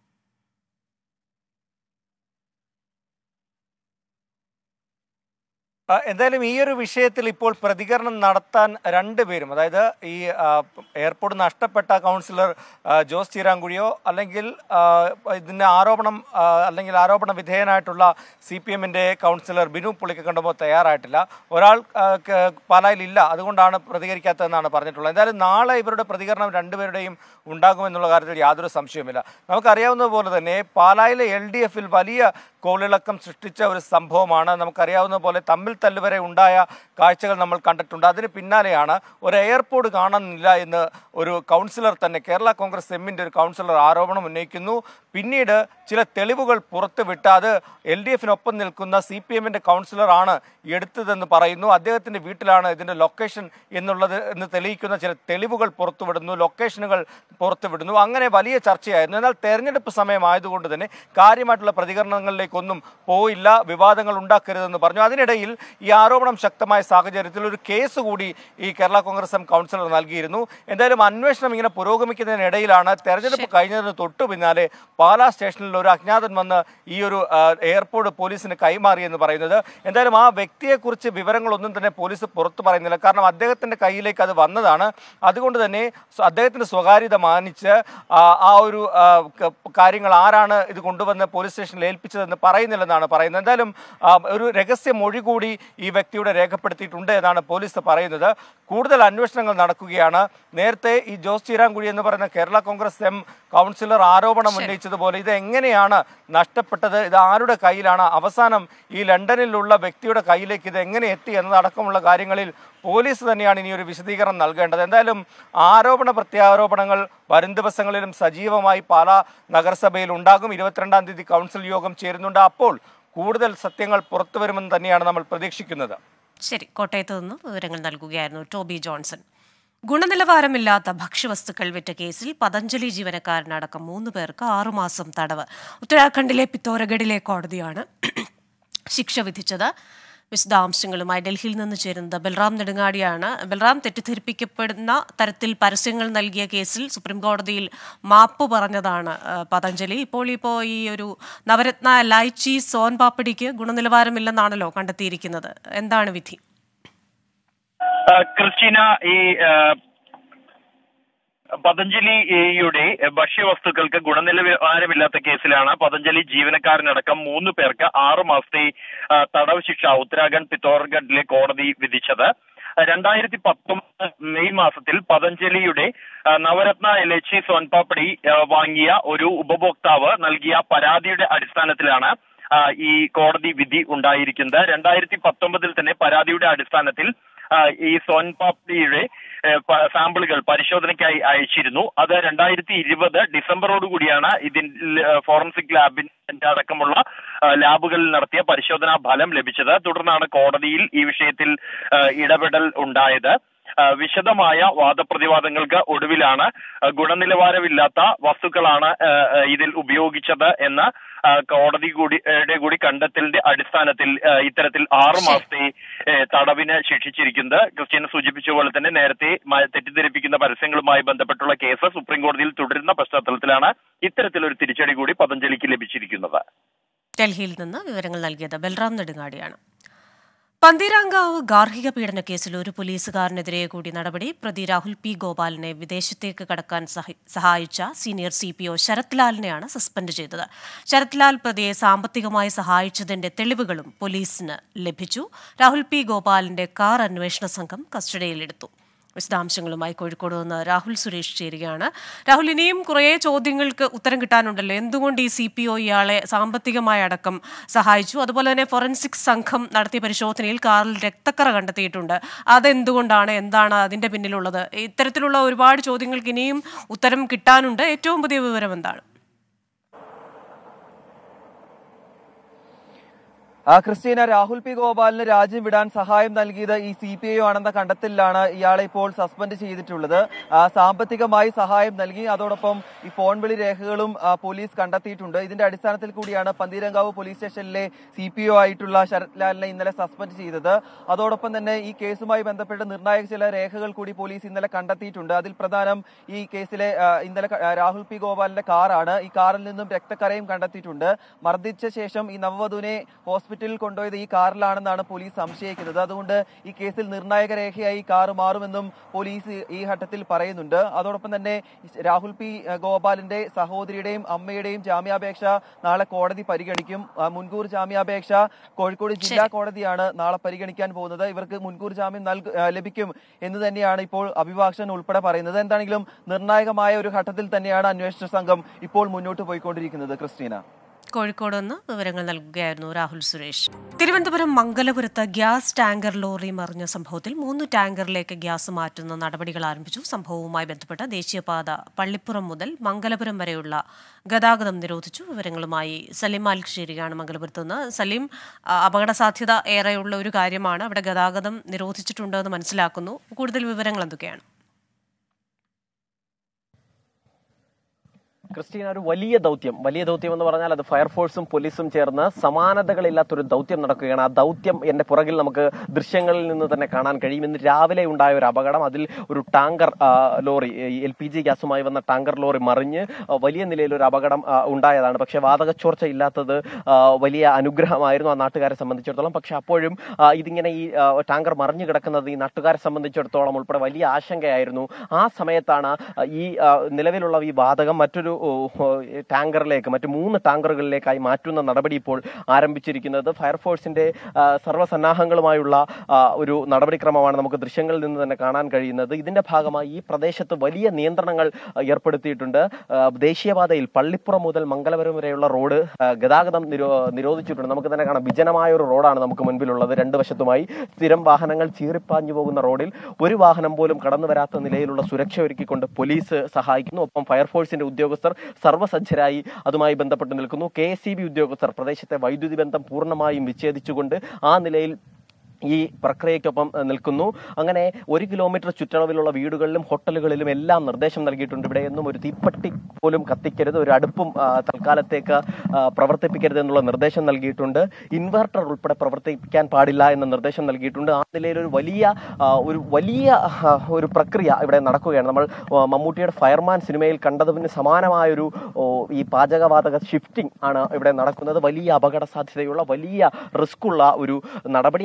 ആ, എന്തായാലും ഈ ഒരു വിഷയത്തിൽ ഇപ്പോൾ പ്രതികരണം നടത്താൻ രണ്ടുപേരും അതായത് ഈ ആ, എയർപോർട്ട് നഷ്ടപ്പെട്ട കൗൺസിലർ ആ, ജോസ് ചീരാങ്കുഴിയോ അല്ലെങ്കിൽ ആ, ഇതിന്റെ ആരോപണം ആ, അല്ലെങ്കിൽ ആരോപണ വിധേയനായിട്ടുള്ള സി പി എമ്മിന്റെ കൗൺസിലർ ബിനു പുളിക്കക്കണ്ടമോ തയ്യാറായിട്ടില്ല ഒരാൾ ആ, ക- പാലായിലില്ല അതുകൊണ്ടാണ് പ്രതികരിക്കാത്തതെന്നാണ് പറഞ്ഞിട്ടുള്ളത് എന്തായാലും നാളെ ഇവരുടെ പ്രതികരണം രണ്ടുപേരുടെയും ഉണ്ടാകുമെന്നുള്ള കാര്യത്തിൽ യാതൊരു സംശയവുമില്ല നമുക്കറിയാവുന്നത് പോലെ തന്നെ പാലായിലെ എൽ ഡി എഫിൽ വലിയ കോളിളക്കം സൃഷ്ടിച്ച ഒരു സംഭവമാണ് നമുക്കറിയാവുന്ന പോലെ തമ്മിൽ തല്ല് വരെ ഉണ്ടായ കാഴ്ചകൾ നമ്മൾ കണ്ടിട്ടുണ്ട് അതിന് പിന്നാലെയാണ് ഒരു എയർപോർട്ട് കാണുന്നില്ല എന്ന് ഒരു കൗൺസിലർ തന്നെ കേരള കോൺഗ്രസ് എമ്മിൻ്റെ ഒരു കൗൺസിലർ ആരോപണം ഉന്നയിക്കുന്നു പിന്നീട് ചില തെളിവുകൾ പുറത്തുവിട്ട് അത് എൽ ഡി എഫിനൊപ്പം നിൽക്കുന്ന സി പി എമ്മിൻ്റെ കൗൺസിലറാണ് എടുത്തതെന്ന് പറയുന്നു അദ്ദേഹത്തിൻ്റെ വീട്ടിലാണ് ഇതിൻ്റെ ലൊക്കേഷൻ എന്നുള്ളത് എന്ന് തെളിയിക്കുന്ന ചില തെളിവുകൾ പുറത്തുവിടുന്നു ലൊക്കേഷനുകൾ പുറത്തുവിടുന്നു അങ്ങനെ വലിയ ചർച്ചയായിരുന്നു എന്നാൽ തെരഞ്ഞെടുപ്പ് സമയമായതുകൊണ്ട് തന്നെ കാര്യമായിട്ടുള്ള പ്രതികരണങ്ങളിലേക്കൊന്നും പോയില്ല വിവാദങ്ങൾ ഉണ്ടാക്കരുതെന്ന് പറഞ്ഞു അതിനിടയിൽ ഈ ആരോപണം ശക്തമായ സാഹചര്യത്തിൽ ഒരു കേസ് കൂടി ഈ കേരള കോൺഗ്രസ് എം കൗൺസിലർ നൽകിയിരുന്നു എന്തായാലും അന്വേഷണം ഇങ്ങനെ പുരോഗമിക്കുന്നതിനിടയിലാണ് തെരഞ്ഞെടുപ്പ് കഴിഞ്ഞതിന് തൊട്ടു പിന്നാലെ പാലാ സ്റ്റേഷനിൽ ഒരു അജ്ഞാതൻ വന്ന് ഈ ഒരു ആ, എയർപോർട്ട് പോലീസിന് കൈമാറി എന്ന് പറയുന്നത് എന്തായാലും ആ വ്യക്തിയെക്കുറിച്ച് വിവരങ്ങളൊന്നും തന്നെ പോലീസ് പുറത്തു പറയുന്നില്ല കാരണം അദ്ദേഹത്തിന്റെ കയ്യിലേക്ക് അത് വന്നതാണ് അതുകൊണ്ട് തന്നെ സ്വ- അദ്ദേഹത്തിന്റെ സ്വകാര്യത മാനിച്ച് ആ, ആ ഒരു ആ, ക- കാര്യങ്ങൾ ആരാണ് ഇത് കൊണ്ടുവന്ന് പോലീസ് സ്റ്റേഷനിൽ ഏൽപ്പിച്ചതെന്ന് പറയുന്നില്ലെന്നാണ് പറയുന്നത് എന്തായാലും ആ, ഒരു രഹസ്യ മൊഴി കൂടി ഈ വ്യക്തിയുടെ രേഖപ്പെടുത്തിയിട്ടുണ്ട് എന്നാണ് പോലീസ് പറയുന്നത് കൂടുതൽ അന്വേഷണങ്ങൾ നടക്കുകയാണ് നേരത്തെ ഈ ജോസ് ചീരാങ്കുഴി എന്ന് പറയുന്ന കേരള കോൺഗ്രസ് എം കൗൺസിലർ ആരോപണം ഉന്നയിച്ചതുപോലെ ഇത് എങ്ങനെയാണ് നഷ്ടപ്പെട്ടത് ഇത് ആരുടെ കയ്യിലാണ് അവസാനം ഈ ലണ്ടനിലുള്ള വ്യക്തിയുടെ കയ്യിലേക്ക് ഇത് എങ്ങനെ എത്തി എന്നതടക്കമുള്ള കാര്യങ്ങളിൽ പോലീസ് തന്നെയാണ് ഇനി ഒരു വിശദീകരണം നൽകേണ്ടത് എന്തായാലും ആരോപണ പ്രത്യാരോപണങ്ങൾ വരും ദിവസങ്ങളിലും സജീവമായി പാലാ നഗരസഭയിൽ ഉണ്ടാകും ഇരുപത്തിരണ്ടാം തീയതി കൗൺസിൽ യോഗം ചേരുന്നുണ്ട് അപ്പോൾ കൂടുതൽ സത്യങ്ങൾ പുറത്തു വരുമെന്ന് തന്നെയാണ് നമ്മൾ പ്രതീക്ഷിക്കുന്നത് ശരി കോട്ടയത്ത് നിന്ന് വിവരങ്ങൾ നൽകുകയായിരുന്നു ടോബി ജോൺസൺ ഗുണനിലവാരമില്ലാത്ത ഭക്ഷ്യവസ്തുക്കൾ വിറ്റ കേസിൽ പതഞ്ജലി ജീവനക്കാരനടക്കം മൂന്ന് പേർക്ക് ആറുമാസം തടവ് ഉത്തരാഖണ്ഡിലെ പിത്തോരഗഡിലെ കോടതിയാണ് ശിക്ഷ വിധിച്ചത് വിശദാംശങ്ങളുമായി ഡൽഹിയിൽ നിന്ന് ചേരുന്നത് ബൽറാം നെടുങ്ങാടിയാണ് ബൽറാം തെറ്റിദ്ധരിപ്പിക്കപ്പെടുന്ന തരത്തിൽ പരസ്യങ്ങൾ നൽകിയ കേസിൽ സുപ്രീം കോടതിയിൽ മാപ്പ് പറഞ്ഞതാണ് ആ, പതഞ്ജലി ഇപ്പോൾ ഇപ്പോൾ ഈ ഒരു നവരത്ന ലൈച്ചി സോൻ പാപ്പടിക്ക് ഗുണനിലവാരമില്ലെന്നാണല്ലോ കണ്ടെത്തിയിരിക്കുന്നത് എന്താണ് വിധി ആ, ക്രിസ്റ്റീന ഈ ആ, പതഞ്ജലിയുടെ ഭക്ഷ്യവസ്തുക്കൾക്ക് ഗുണനിലവാരമില്ലാത്ത കേസിലാണ് പതഞ്ജലി ജീവനക്കാരനടക്കം മൂന്ന് പേർക്ക് ആറു മാസത്തെ ആ, തടവ് ശിക്ഷ ഉത്തരാഖണ്ഡ് പിത്തോർഗഡിലെ കോടതി വിധിച്ചത് രണ്ടായിരത്തി പത്തൊമ്പത് മെയ് മാസത്തിൽ പതഞ്ജലിയുടെ ആ, നവരത്ന എലച്ചി സോൻപാപ്പടി ആ, വാങ്ങിയ ഒരു ഉപഭോക്താവ് നൽകിയ പരാതിയുടെ അടിസ്ഥാനത്തിലാണ് ആ, ഈ കോടതി വിധി ഉണ്ടായിരിക്കുന്നത് രണ്ടായിരത്തി പത്തൊമ്പതിൽ തന്നെ പരാതിയുടെ അടിസ്ഥാനത്തിൽ ആ, ഈ സോൻപാപ്പടിയുടെ ഏ, പ- സാമ്പിളുകൾ പരിശോധനയ്ക്കായി അയച്ചിരുന്നു അത് രണ്ടായിരത്തി ഇരുപത് ഡിസംബറോടുകൂടിയാണ് ഇതിൽ ഏ, ഫോറൻസിക് ലാബിന്റെ അടക്കമുള്ള ആ, ലാബുകളിൽ നടത്തിയ പരിശോധനാ ഫലം ലഭിച്ചത് തുടർന്നാണ് കോടതിയിൽ ഈ വിഷയത്തിൽ ആ, ഇടപെടൽ ഉണ്ടായത് ആ, വിശദമായ വാദപ്രതിവാദങ്ങൾക്ക് ഒടുവിലാണ് ആ, ഗുണനിലവാരമില്ലാത്ത വസ്തുക്കളാണ് ആ, ആ, ഇതിൽ ഉപയോഗിച്ചത് എന്ന് ആ, കോടതി കൂടി യുടെ കൂടി കണ്ടെത്തലിന്റെ അടിസ്ഥാനത്തിൽ ആ, ഇത്തരത്തിൽ ആറു മാസത്തെ ഏ, തടവിന് ശിക്ഷിച്ചിരിക്കുന്നത് ക്രിസ്ത്യൻ സൂചിപ്പിച്ച പോലെ തന്നെ നേരത്തെ മ- തെറ്റിദ്ധരിപ്പിക്കുന്ന പരസ്യങ്ങളുമായി ബന്ധപ്പെട്ടുള്ള കേസ് സുപ്രീം കോടതിയിൽ തുടരുന്ന പശ്ചാത്തലത്തിലാണ് ഇത്തരത്തിലൊരു തിരിച്ചടി കൂടി പതഞ്ജലിക്ക് ലഭിച്ചിരിക്കുന്നത് ഡൽഹിയിൽ നിന്ന് വിവരങ്ങൾ നൽകിയത് ബൽറാം നെടുങ്ങാടിയാണ് പന്തീരാങ്കാവ് ഗാർഹിക പീഡന കേസിൽ ഒരു പോലീസുകാരനെതിരെ കൂടി നടപടി പ്രതി രാഹുൽ പി ഗോപാലിനെ വിദേശത്തേക്ക് കടക്കാൻ സഹ- സഹായിച്ച senior C P O Sarath ലാലിനെയാണ് സസ്പെൻഡ് ചെയ്തത് ശരത് ലാൽ പ്രതിയെ സാമ്പത്തികമായി സഹായിച്ചതിന്റെ തെളിവുകളും പോലീസിന് ലഭിച്ചു രാഹുൽ പി ഗോപാലിന്റെ കാർ അന്വേഷണ സംഘം കസ്റ്റഡിയിലെടുത്തു വിശദാംശങ്ങളുമായി കോഴിക്കോട് നിന്ന് രാഹുൽ സുരേഷ് ചേരുകയാണ് രാഹുൽ ഇനിയും കുറേ ചോദ്യങ്ങൾക്ക് ഉത്തരം കിട്ടാനുണ്ടല്ലോ എന്തുകൊണ്ട് ഈ സി പി ഒ ഇയാളെ സാമ്പത്തികമായി അടക്കം സഹായിച്ചു അതുപോലെ തന്നെ ഫോറൻസിക് സംഘം നടത്തിയ പരിശോധനയിൽ കാറിൽ രക്തക്കറ കണ്ടെത്തിയിട്ടുണ്ട് അതെന്തുകൊണ്ടാണ് എന്താണ് അതിന്റെ പിന്നിലുള്ളത് ഇത്തരത്തിലുള്ള ഒരുപാട് ചോദ്യങ്ങൾക്ക് ഇനിയും ഉത്തരം കിട്ടാനുണ്ട് ഏറ്റവും പുതിയ വിവരം എന്താണ് ആ ക്രിസ്റ്റീന രാഹുൽ പി ഗോപാലിന് രാജ്യം വിടാൻ സഹായം നൽകിയത് ഈ സി പി ഐ ആണെന്ന കണ്ടെത്തലിലാണ് ഇയാളെ ഇപ്പോൾ സസ്പെൻഡ് ചെയ്തിട്ടുള്ളത് ആ, സാമ്പത്തികമായി സഹായം നൽകി അതോടൊപ്പം ഈ ഫോൺ വിളി രേഖകളും ആ, പോലീസ് കണ്ടെത്തിയിട്ടുണ്ട് ഇതിന്റെ അടിസ്ഥാനത്തിൽ കൂടിയാണ് പന്തീരങ്കാവ് പോലീസ് സ്റ്റേഷനിലെ സി പി ഒ ആയിട്ടുള്ള ശരത് ലാലിനെ ഇന്നലെ സസ്പെൻഡ് ചെയ്തത് അതോടൊപ്പം തന്നെ ഈ കേസുമായി ബന്ധപ്പെട്ട് നിർണായക ചില രേഖകൾ കൂടി പോലീസ് ഇന്നലെ കണ്ടെത്തിയിട്ടുണ്ട് അതിൽ പ്രധാനം ഈ കേസിലെ ആ, ഇന്നലെ ക- ആ, രാഹുൽ പി ഗോപാലിന്റെ കാറാണ് ഈ കാറിൽ നിന്നും രക്തക്കറയും കണ്ടെത്തിയിട്ടുണ്ട് മർദ്ദിച്ച ശേഷം ഈ നവവധുവിനെ ഹോസ്പിറ്റലിൽ കൊണ്ടുപോയത് ഈ കാറിലാണെന്നാണ് പോലീസ് സംശയിക്കുന്നത് അതുകൊണ്ട് ഈ കേസിൽ നിർണായക രേഖയായി ഈ കാർ മാറുമെന്നും പോലീസ് ഈ ഘട്ടത്തിൽ പറയുന്നുണ്ട് അതോടൊപ്പം തന്നെ രാഹുൽ പി ഗോപാലിന്റെ സഹോദരിയുടെയും അമ്മയുടെയും ജാമ്യാപേക്ഷ നാളെ കോടതി പരിഗണിക്കും ആ, മുൻകൂർ ജാമ്യാപേക്ഷ കോഴിക്കോട് ജില്ലാ കോടതിയാണ് നാളെ പരിഗണിക്കാൻ പോകുന്നത് ഇവർക്ക് മുൻകൂർ ജാമ്യം നൽക ആ, ലഭിക്കും എന്ന് തന്നെയാണ് ഇപ്പോൾ അഭിഭാഷകൻ ഉൾപ്പെടെ പറയുന്നത് എന്താണെങ്കിലും നിർണായകമായ ഒരു ഘട്ടത്തിൽ തന്നെയാണ് അന്വേഷണ സംഘം ഇപ്പോൾ മുന്നോട്ട് പോയിക്കൊണ്ടിരിക്കുന്നത് ക്രിസ്റ്റീന കോഴിക്കോട് നിന്ന് വിവരങ്ങൾ നൽകുകയായിരുന്നു രാഹുൽ സുരേഷ് തിരുവനന്തപുരം മംഗലപുരത്ത് ഗ്യാസ് ടാങ്കർ ലോറി മറിഞ്ഞ സംഭവത്തിൽ മൂന്ന് ടാങ്കറിലേക്ക് ഗ്യാസ് മാറ്റുന്ന നടപടികൾ ആരംഭിച്ചു സംഭവവുമായി ബന്ധപ്പെട്ട് ദേശീയപാത പള്ളിപ്പുറം മുതൽ മംഗലപുരം വരെയുള്ള ഗതാഗതം നിരോധിച്ചു വിവരങ്ങളുമായി സലീം മാലിക് ചേരുകയാണ് മംഗലപുരത്ത് നിന്ന് സലീം ആ, അപകട സാധ്യത ഏറെയുള്ള ഒരു കാര്യമാണ് അവിടെ ഗതാഗതം നിരോധിച്ചിട്ടുണ്ടെന്ന് മനസ്സിലാക്കുന്നു കൂടുതൽ വിവരങ്ങൾ എന്തൊക്കെയാണ് ക്രിസ്റ്റീന ഒരു വലിയ ദൗത്യം വലിയ ദൗത്യം എന്ന് പറഞ്ഞാൽ അത് ഫയർഫോഴ്സും പോലീസും ചേർന്ന് സമാനതകളില്ലാത്തൊരു ദൗത്യം നടക്കുകയാണ് ആ ദൗത്യം എന്റെ പുറകിൽ നമുക്ക് ദൃശ്യങ്ങളിൽ നിന്ന് തന്നെ കാണാൻ കഴിയും ഇന്ന് രാവിലെ ഉണ്ടായ ഒരു അപകടം അതിൽ ഒരു ടാങ്കർ ആ, ലോറി എൽ പി ജി ഗ്യാസുമായി വന്ന ടാങ്കർ ലോറി മറിഞ്ഞ് ആ, വലിയ നിലയിൽ ഒരു അപകടം ആ, ഉണ്ടായതാണ് പക്ഷേ വാതകച്ചോർച്ച ഇല്ലാത്തത് ആ, വലിയ അനുഗ്രഹമായിരുന്നു ആ നാട്ടുകാരെ സംബന്ധിച്ചിടത്തോളം പക്ഷെ അപ്പോഴും ആ, ഇതിങ്ങനെ ഈ ആ, ടാങ്കർ മറിഞ്ഞു കിടക്കുന്നത് ഈ നാട്ടുകാരെ സംബന്ധിച്ചിടത്തോളം ഉൾപ്പെടെ വലിയ ആശങ്കയായിരുന്നു ആ സമയത്താണ് ആ, ഈ ആ, നിലവിലുള്ള ഈ വാതകം മറ്റൊരു ഓ, ഓ, ടാങ്കറിലേക്ക് മറ്റു മൂന്ന് ടാങ്കറുകളിലേക്കായി മാറ്റുന്ന നടപടി ഇപ്പോൾ ആരംഭിച്ചിരിക്കുന്നത് ഫയർഫോഴ്സിന്റെ ആ, സർവ്വസന്നാഹങ്ങളുമായുള്ള ആ, ഒരു നടപടിക്രമമാണ് നമുക്ക് ദൃശ്യങ്ങളിൽ നിന്ന് തന്നെ കാണാൻ കഴിയുന്നത് ഇതിന്റെ ഭാഗമായി ഈ പ്രദേശത്ത് വലിയ നിയന്ത്രണങ്ങൾ ആ, ഏർപ്പെടുത്തിയിട്ടുണ്ട് ആ, ദേശീയപാതയിൽ പള്ളിപ്പുറം മുതൽ മംഗലപുരം വരെയുള്ള റോഡ് ആ, ഗതാഗതം നിരോ നിരോധിച്ചിട്ടുണ്ട് നമുക്ക് തന്നെ കാണാം വിജനമായ ഒരു റോഡാണ് നമുക്ക് മുൻപിലുള്ളത് രണ്ട് വശത്തുമായി സ്ഥിരം വാഹനങ്ങൾ ചീറിപ്പാഞ്ഞു പോകുന്ന റോഡിൽ ഒരു വാഹനം പോലും കടന്നു വരാത്ത നിലയിലുള്ള സുരക്ഷ ഒരുക്കിക്കൊണ്ട് പോലീസ് സഹായിക്കുന്നു ഒപ്പം ഫയർഫോഴ്സിന്റെ ഉദ്യോഗസ്ഥർ സർവ്വസജ്ജരായി അതുമായി ബന്ധപ്പെട്ട് നിൽക്കുന്നു കെ എസ് ഉദ്യോഗസ്ഥർ പ്രദേശത്തെ വൈദ്യുതി ബന്ധം പൂർണ്ണമായും വിച്ഛേദിച്ചുകൊണ്ട് ആ നിലയിൽ ഈ പ്രക്രിയയ്ക്കൊപ്പം ഏഹ്, നിൽക്കുന്നു അങ്ങനെ ഒരു കിലോമീറ്റർ ചുറ്റളവിലുള്ള വീടുകളിലും ഹോട്ടലുകളിലും എല്ലാം നിർദ്ദേശം നൽകിയിട്ടുണ്ട് ഇവിടെയൊന്നും ഒരു തീപ്പട്ടി പോലും കത്തിക്കരുത് ഒരു അടുപ്പും ആ, തൽക്കാലത്തേക്ക് ആ, പ്രവർത്തിപ്പിക്കരുത് എന്നുള്ള നിർദ്ദേശം നൽകിയിട്ടുണ്ട് ഇൻവെർട്ടർ ഉൾപ്പെടെ പ്രവർത്തിപ്പിക്കാൻ പാടില്ല എന്ന നിർദ്ദേശം നൽകിയിട്ടുണ്ട് ആ നിലയിൽ ഒരു വലിയ ആ, ഒരു വലിയ ആ, ഒരു പ്രക്രിയ ഇവിടെ നടക്കുകയാണ് നമ്മൾ ആ, മമ്മൂട്ടിയുടെ ഫയർമാൻ സിനിമയിൽ കണ്ടതിന് സമാനമായൊരു ഓ, ഈ പാചകവാതക ഷിഫ്റ്റിംഗ് ആണ് ഇവിടെ നടക്കുന്നത് വലിയ അപകട സാധ്യതയുള്ള വലിയ റിസ്ക് ഉള്ള ഒരു നടപടി അത് അതിന്റെ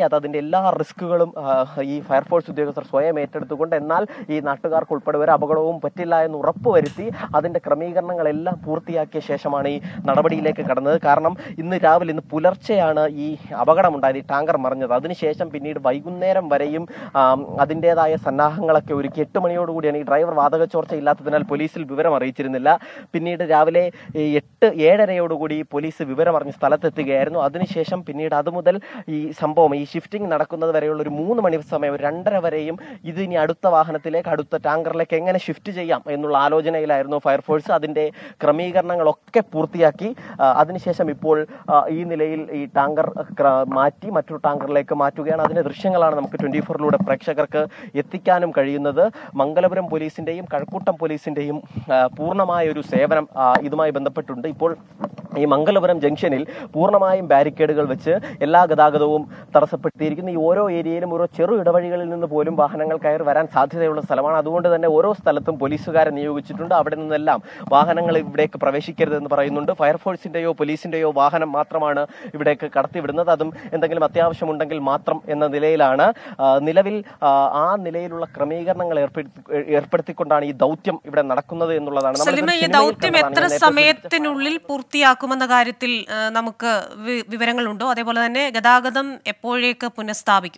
എല്ലാ റിസ്കുകളും ആ, ഈ ഫയർഫോഴ്സ് ഉദ്യോഗസ്ഥർ സ്വയം ഏറ്റെടുത്തുകൊണ്ട് എന്നാൽ ഈ നാട്ടുകാർക്ക് ഉൾപ്പെടെ ഒരു അപകടവും പറ്റില്ല എന്ന് ഉറപ്പുവരുത്തി അതിന്റെ ക്രമീകരണങ്ങളെല്ലാം പൂർത്തിയാക്കിയ ശേഷമാണ് ഈ നടപടിയിലേക്ക് കടന്നത് കാരണം ഇന്ന് രാവിലെ ഇന്ന് പുലർച്ചെയാണ് ഈ അപകടമുണ്ടായത് ഈ ടാങ്കർ മറിഞ്ഞത് അതിനുശേഷം പിന്നീട് വൈകുന്നേരം വരെയും ആം, അതിൻ്റെതായ സന്നാഹങ്ങളൊക്കെ ഒരുക്കി എട്ട് മണിയോടുകൂടിയാണ് ഈ ഡ്രൈവർ വാതക ചോർച്ച ഇല്ലാത്തതിനാൽ പോലീസിൽ വിവരം അറിയിച്ചിരുന്നില്ല പിന്നീട് രാവിലെ ഈ എട്ട് ഏഴരയോടുകൂടി പോലീസ് വിവരമറിഞ്ഞ് സ്ഥലത്തെത്തുകയായിരുന്നു അതിനുശേഷം പിന്നീട് അത് മുതൽ ഈ സംഭവം ഈ ഷിഫ്റ്റിംഗ് നടക്കുന്നത് വരെയുള്ള ഒരു മൂന്ന് മണി സമയം ഒരു രണ്ടര വരെയും ഇത് ഇനി അടുത്ത വാഹനത്തിലേക്ക് അടുത്ത ടാങ്കറിലേക്ക് എങ്ങനെ ഷിഫ്റ്റ് ചെയ്യാം എന്നുള്ള ആലോചനയിലായിരുന്നു ഫയർഫോഴ്സ് അതിന്റെ ക്രമീകരണങ്ങളൊക്കെ പൂർത്തിയാക്കി ആ, അതിനുശേഷം ഇപ്പോൾ ആ, ഈ നിലയിൽ ഈ ടാങ്കർ ക്ര- മാറ്റി മറ്റൊരു ടാങ്കറിലേക്ക് മാറ്റുകയാണ് അതിന്റെ ദൃശ്യങ്ങളാണ് നമുക്ക് ട്വന്റി ഫോറിലൂടെ പ്രേക്ഷകർക്ക് എത്തിക്കാനും കഴിയുന്നത് മംഗലപുരം പോലീസിന്റെയും കഴക്കൂട്ടം പോലീസിന്റെയും ആ, പൂർണ്ണമായ ഒരു സേവനം ആ, ഇതുമായി ബന്ധപ്പെട്ടുണ്ട് ഇപ്പോൾ ഈ മംഗലപുരം ജംഗ്ഷനിൽ പൂർണ്ണമായും ബാരിക്കേഡുകൾ വെച്ച് എല്ലാ ഗതാഗതവും തടസ്സപ്പെടുത്തിയിരിക്കുന്നു ഈ ഓരോ ഏരിയയിലും ഓരോ ചെറു ഇടവഴികളിൽ നിന്ന് പോലും വാഹനങ്ങൾ കയറി വരാൻ സാധ്യതയുള്ള സ്ഥലമാണ് അതുകൊണ്ട് തന്നെ ഓരോ സ്ഥലത്തും പോലീസുകാരെ നിയോഗിച്ചിട്ടുണ്ട് അവിടെ നിന്നെല്ലാം വാഹനങ്ങൾ ഇവിടേക്ക് പ്രവേശിക്കരുതെന്ന് പറയുന്നുണ്ട് ഫയർഫോഴ്സിന്റെയോ പോലീസിന്റെയോ വാഹനം മാത്രമാണ് ഇവിടേക്ക് കടത്തിവിടുന്നത് അതും എന്തെങ്കിലും അത്യാവശ്യമുണ്ടെങ്കിൽ മാത്രം എന്ന നിലയിലാണ് ആ, നിലവിൽ ആ, ആ നിലയിലുള്ള ക്രമീകരണങ്ങൾ ഏർപ്പെടുത്തി ഏർപ്പെടുത്തിക്കൊണ്ടാണ് ഈ ദൗത്യം ഇവിടെ നടക്കുന്നത് എന്നുള്ളതാണ് നമ്മൾ സലിമ ഈ സിനിമയിൽ ദൗത്യം കണ്ടതാണ്. എത്ര ഞാൻ നേരത്തെ സമയത്തിനുള്ളിൽ പൂർത്തിയാക്കുമെന്ന കാര്യത്തിൽ ആ, നമുക്ക് വി- വിവരങ്ങളുണ്ടോ അതേപോലെ തന്നെ ഗതാഗതം എപ്പോഴേക്ക് പുനഃസ്ഥാപിക്കും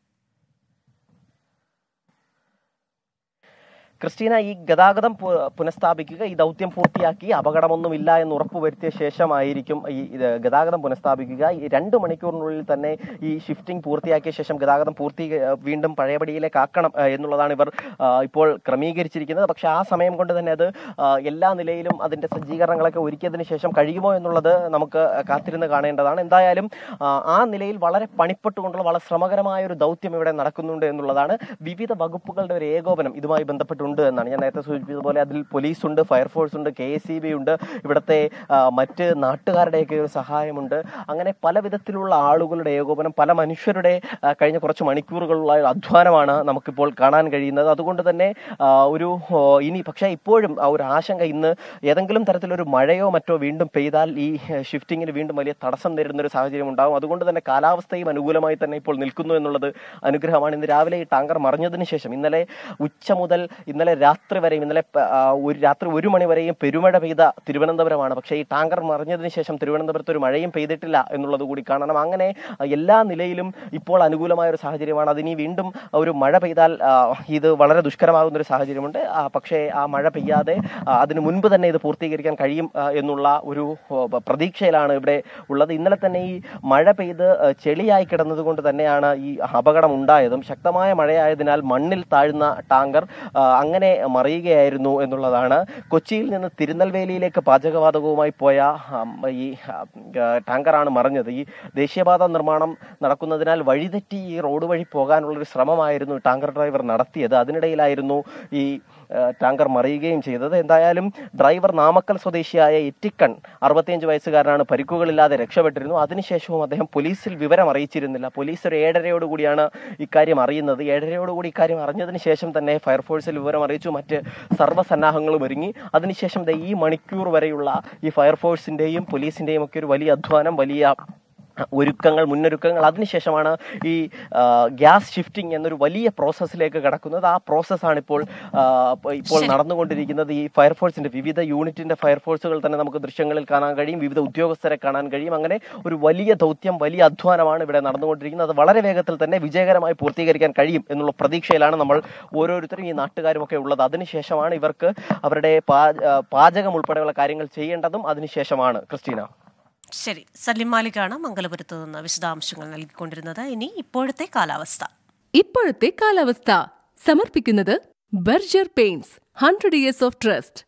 ക്രിസ്റ്റീന ഈ ഗതാഗതം പു- പുനഃസ്ഥാപിക്കുക ഈ ദൗത്യം പൂർത്തിയാക്കി അപകടമൊന്നുമില്ല എന്ന് ഉറപ്പുവരുത്തിയ ശേഷമായിരിക്കും ഈ ഇത് ഗതാഗതം പുനഃസ്ഥാപിക്കുക ഈ രണ്ട് മണിക്കൂറിനുള്ളിൽ തന്നെ ഈ ഷിഫ്റ്റിംഗ് പൂർത്തിയാക്കിയ ശേഷം ഗതാഗതം പൂർത്തി വീണ്ടും പഴയപടിയിലേക്ക് ആക്കണം ആ, എന്നുള്ളതാണ് ഇവർ ആ, ഇപ്പോൾ ക്രമീകരിച്ചിരിക്കുന്നത് പക്ഷെ ആ സമയം കൊണ്ട് തന്നെ അത് ആ, എല്ലാ നിലയിലും അതിന്റെ സജ്ജീകരണങ്ങളൊക്കെ ഒരുക്കിയതിന് ശേഷം കഴിയുമോ എന്നുള്ളത് നമുക്ക് കാത്തിരുന്ന് കാണേണ്ടതാണ് എന്തായാലും ആ, ആ നിലയിൽ വളരെ പണിപ്പെട്ടുകൊണ്ടുള്ള വളരെ ശ്രമകരമായ ഒരു ദൗത്യം ഇവിടെ നടക്കുന്നുണ്ട് എന്നുള്ളതാണ് വിവിധ വകുപ്പുകളുടെ ഒരു ഏകോപനം ഇതുമായി ബന്ധപ്പെട്ടുണ്ട് എന്നാണ് ഞാൻ നേരത്തെ സൂചിപ്പിച്ചതുപോലെ അതിൽ പോലീസ് ഉണ്ട് ഫയർഫോഴ്സ് ഉണ്ട് കെ എസ് ഉണ്ട് ഇവിടുത്തെ ആ, മറ്റ് നാട്ടുകാരുടെയൊക്കെ ഒരു സഹായമുണ്ട് അങ്ങനെ പല വിധത്തിലുള്ള ആളുകളുടെ ഏകോപനം പല മനുഷ്യരുടെ ആ, കഴിഞ്ഞ കുറച്ച് മണിക്കൂറുകളുള്ള ഒരു അധ്വാനമാണ് നമുക്കിപ്പോൾ കാണാൻ കഴിയുന്നത് അതുകൊണ്ട് തന്നെ ആ, ഒരു ഓ, ഇനി പക്ഷേ ഇപ്പോഴും ആ ഒരു ആശങ്ക ഇന്ന് ഏതെങ്കിലും തരത്തിലൊരു മഴയോ മറ്റോ വീണ്ടും പെയ്താൽ ഈ ഷിഫ്റ്റിങ്ങിന് വീണ്ടും വലിയ തടസ്സം നേരിടുന്ന ഒരു സാഹചര്യം ഉണ്ടാകും അതുകൊണ്ട് തന്നെ കാലാവസ്ഥയും അനുകൂലമായി തന്നെ ഇപ്പോൾ നിൽക്കുന്നു എന്നുള്ളത് അനുഗ്രഹമാണ് ഇന്ന് രാവിലെ ഈ ടാങ്കർ മറിഞ്ഞതിന് ശേഷം ഇന്നലെ ഉച്ച മുതൽ ഇന്നലെ രാത്രി വരെയും ഇന്നലെ പ- ആ, ഒരു രാത്രി ഒരു മണി വരെയും പെരുമഴ പെയ്ത തിരുവനന്തപുരമാണ് പക്ഷേ ഈ ടാങ്കർ മറിഞ്ഞതിന് ശേഷം തിരുവനന്തപുരത്ത് ഒരു മഴയും പെയ്തിട്ടില്ല എന്നുള്ളത് കൂടി കാണണം അങ്ങനെ ആ, എല്ലാ നിലയിലും ഇപ്പോൾ അനുകൂലമായ ഒരു സാഹചര്യമാണ് അതിനി വീണ്ടും ഒരു മഴ പെയ്താൽ ആ, ഇത് വളരെ ദുഷ്കരമാകുന്ന ഒരു സാഹചര്യമുണ്ട് ആ, പക്ഷേ ആ മഴ പെയ്യാതെ ആ, അതിന് മുൻപ് തന്നെ ഇത് പൂർത്തീകരിക്കാൻ കഴിയും ആ, എന്നുള്ള ഒരു ഓ, പ- പ്രതീക്ഷയിലാണ് ഇവിടെ ഉള്ളത് ഇന്നലെ തന്നെ ഈ മഴ പെയ്ത് ആ, ചെളിയായി കിടന്നത് കൊണ്ട് തന്നെയാണ് ഈ അപകടം ഉണ്ടായതും ശക്തമായ മഴയായതിനാൽ മണ്ണിൽ താഴ്ന്ന ടാങ്കർ ആ, അങ്ങനെ മറിയുകയായിരുന്നു എന്നുള്ളതാണ് കൊച്ചിയിൽ നിന്ന് തിരുനെൽവേലിയിലേക്ക് പാചകവാതകവുമായി പോയ ആം, ഈ ആ, ടാങ്കറാണ് മറിഞ്ഞത് ഈ ദേശീയപാത നിർമ്മാണം നടക്കുന്നതിനാൽ വഴിതെറ്റി ഈ റോഡ് വഴി പോകാനുള്ളൊരു ശ്രമമായിരുന്നു ടാങ്കർ ഡ്രൈവർ നടത്തിയത് അതിനിടയിലായിരുന്നു ഈ ആ, ടാങ്കർ മറിയുകയും ചെയ്തത് എന്തായാലും ഡ്രൈവർ നാമക്കൽ സ്വദേശിയായ എറ്റിക്കൺ അറുപത്തിയഞ്ച് വയസ്സുകാരനാണ് പരിക്കുകളില്ലാതെ രക്ഷപ്പെട്ടിരുന്നു അതിനുശേഷവും അദ്ദേഹം പോലീസിൽ വിവരം അറിയിച്ചിരുന്നില്ല പോലീസ് ഒരു ഏഴരയോടുകൂടിയാണ് ഇക്കാര്യം അറിയുന്നത് ഏഴരയോടുകൂടി ഇക്കാര്യം അറിഞ്ഞതിന് ശേഷം തന്നെ ഫയർഫോഴ്സിൽ വിവരം അറിയിച്ചു മറ്റ് സർവ്വസന്നാഹങ്ങളും ഒരുങ്ങി അതിനുശേഷം ദേ ഈ മണിക്കൂർ വരെയുള്ള ഈ ഫയർഫോഴ്സിന്റെയും പോലീസിന്റെയും ഒക്കെ ഒരു വലിയ അധ്വാനം വലിയ ഒരുക്കങ്ങൾ മുന്നൊരുക്കങ്ങൾ അതിനുശേഷമാണ് ഈ ആ, ഗ്യാസ് ഷിഫ്റ്റിംഗ് എന്നൊരു വലിയ പ്രോസസ്സിലേക്ക് കടക്കുന്നത് ആ പ്രോസസ്സാണ് ഇപ്പോൾ ആ, ഇപ്പോ- ഇപ്പോൾ ശരി. നടന്നുകൊണ്ടിരിക്കുന്നത് ഈ ഫയർഫോഴ്സിന്റെ വിവിധ യൂണിറ്റിന്റെ ഫയർഫോഴ്സുകൾ തന്നെ നമുക്ക് ദൃശ്യങ്ങളിൽ കാണാൻ കഴിയും വിവിധ ഉദ്യോഗസ്ഥരെ കാണാൻ കഴിയും അങ്ങനെ ഒരു വലിയ ദൗത്യം വലിയ അധ്വാനമാണ് ഇവിടെ നടന്നുകൊണ്ടിരിക്കുന്നത് അത് വളരെ വേഗത്തിൽ തന്നെ വിജയകരമായി പൂർത്തീകരിക്കാൻ കഴിയും എന്നുള്ള പ്രതീക്ഷയിലാണ് നമ്മൾ ഓരോരുത്തരും ഈ നാട്ടുകാരും ഒക്കെ ഉള്ളത് അതിനുശേഷമാണ് ഇവർക്ക് അവരുടെ പാ- ആ, പാചകം ഉൾപ്പെടെയുള്ള കാര്യങ്ങൾ ചെയ്യേണ്ടതും അതിനുശേഷമാണ് ക്രിസ്റ്റീന ശരി സലിം മാലിക്കാണ് മംഗലപുരത്ത് നിന്ന് വിശദാംശങ്ങൾ നൽകിക്കൊണ്ടിരുന്നത് ഇനി ഇപ്പോഴത്തെ കാലാവസ്ഥ ഇപ്പോഴത്തെ കാലാവസ്ഥ സമർപ്പിക്കുന്നത് Berger paints hundred years of trust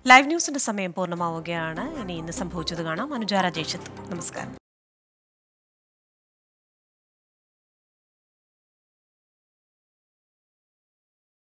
live ന്യൂസിന്റെ സമയം പൂർണ്ണമാവുകയാണ് ഇനി ഇന്ന് സംഭവിച്ചത് കാണാം അനുജ രാജേഷത്ത് നമസ്കാരം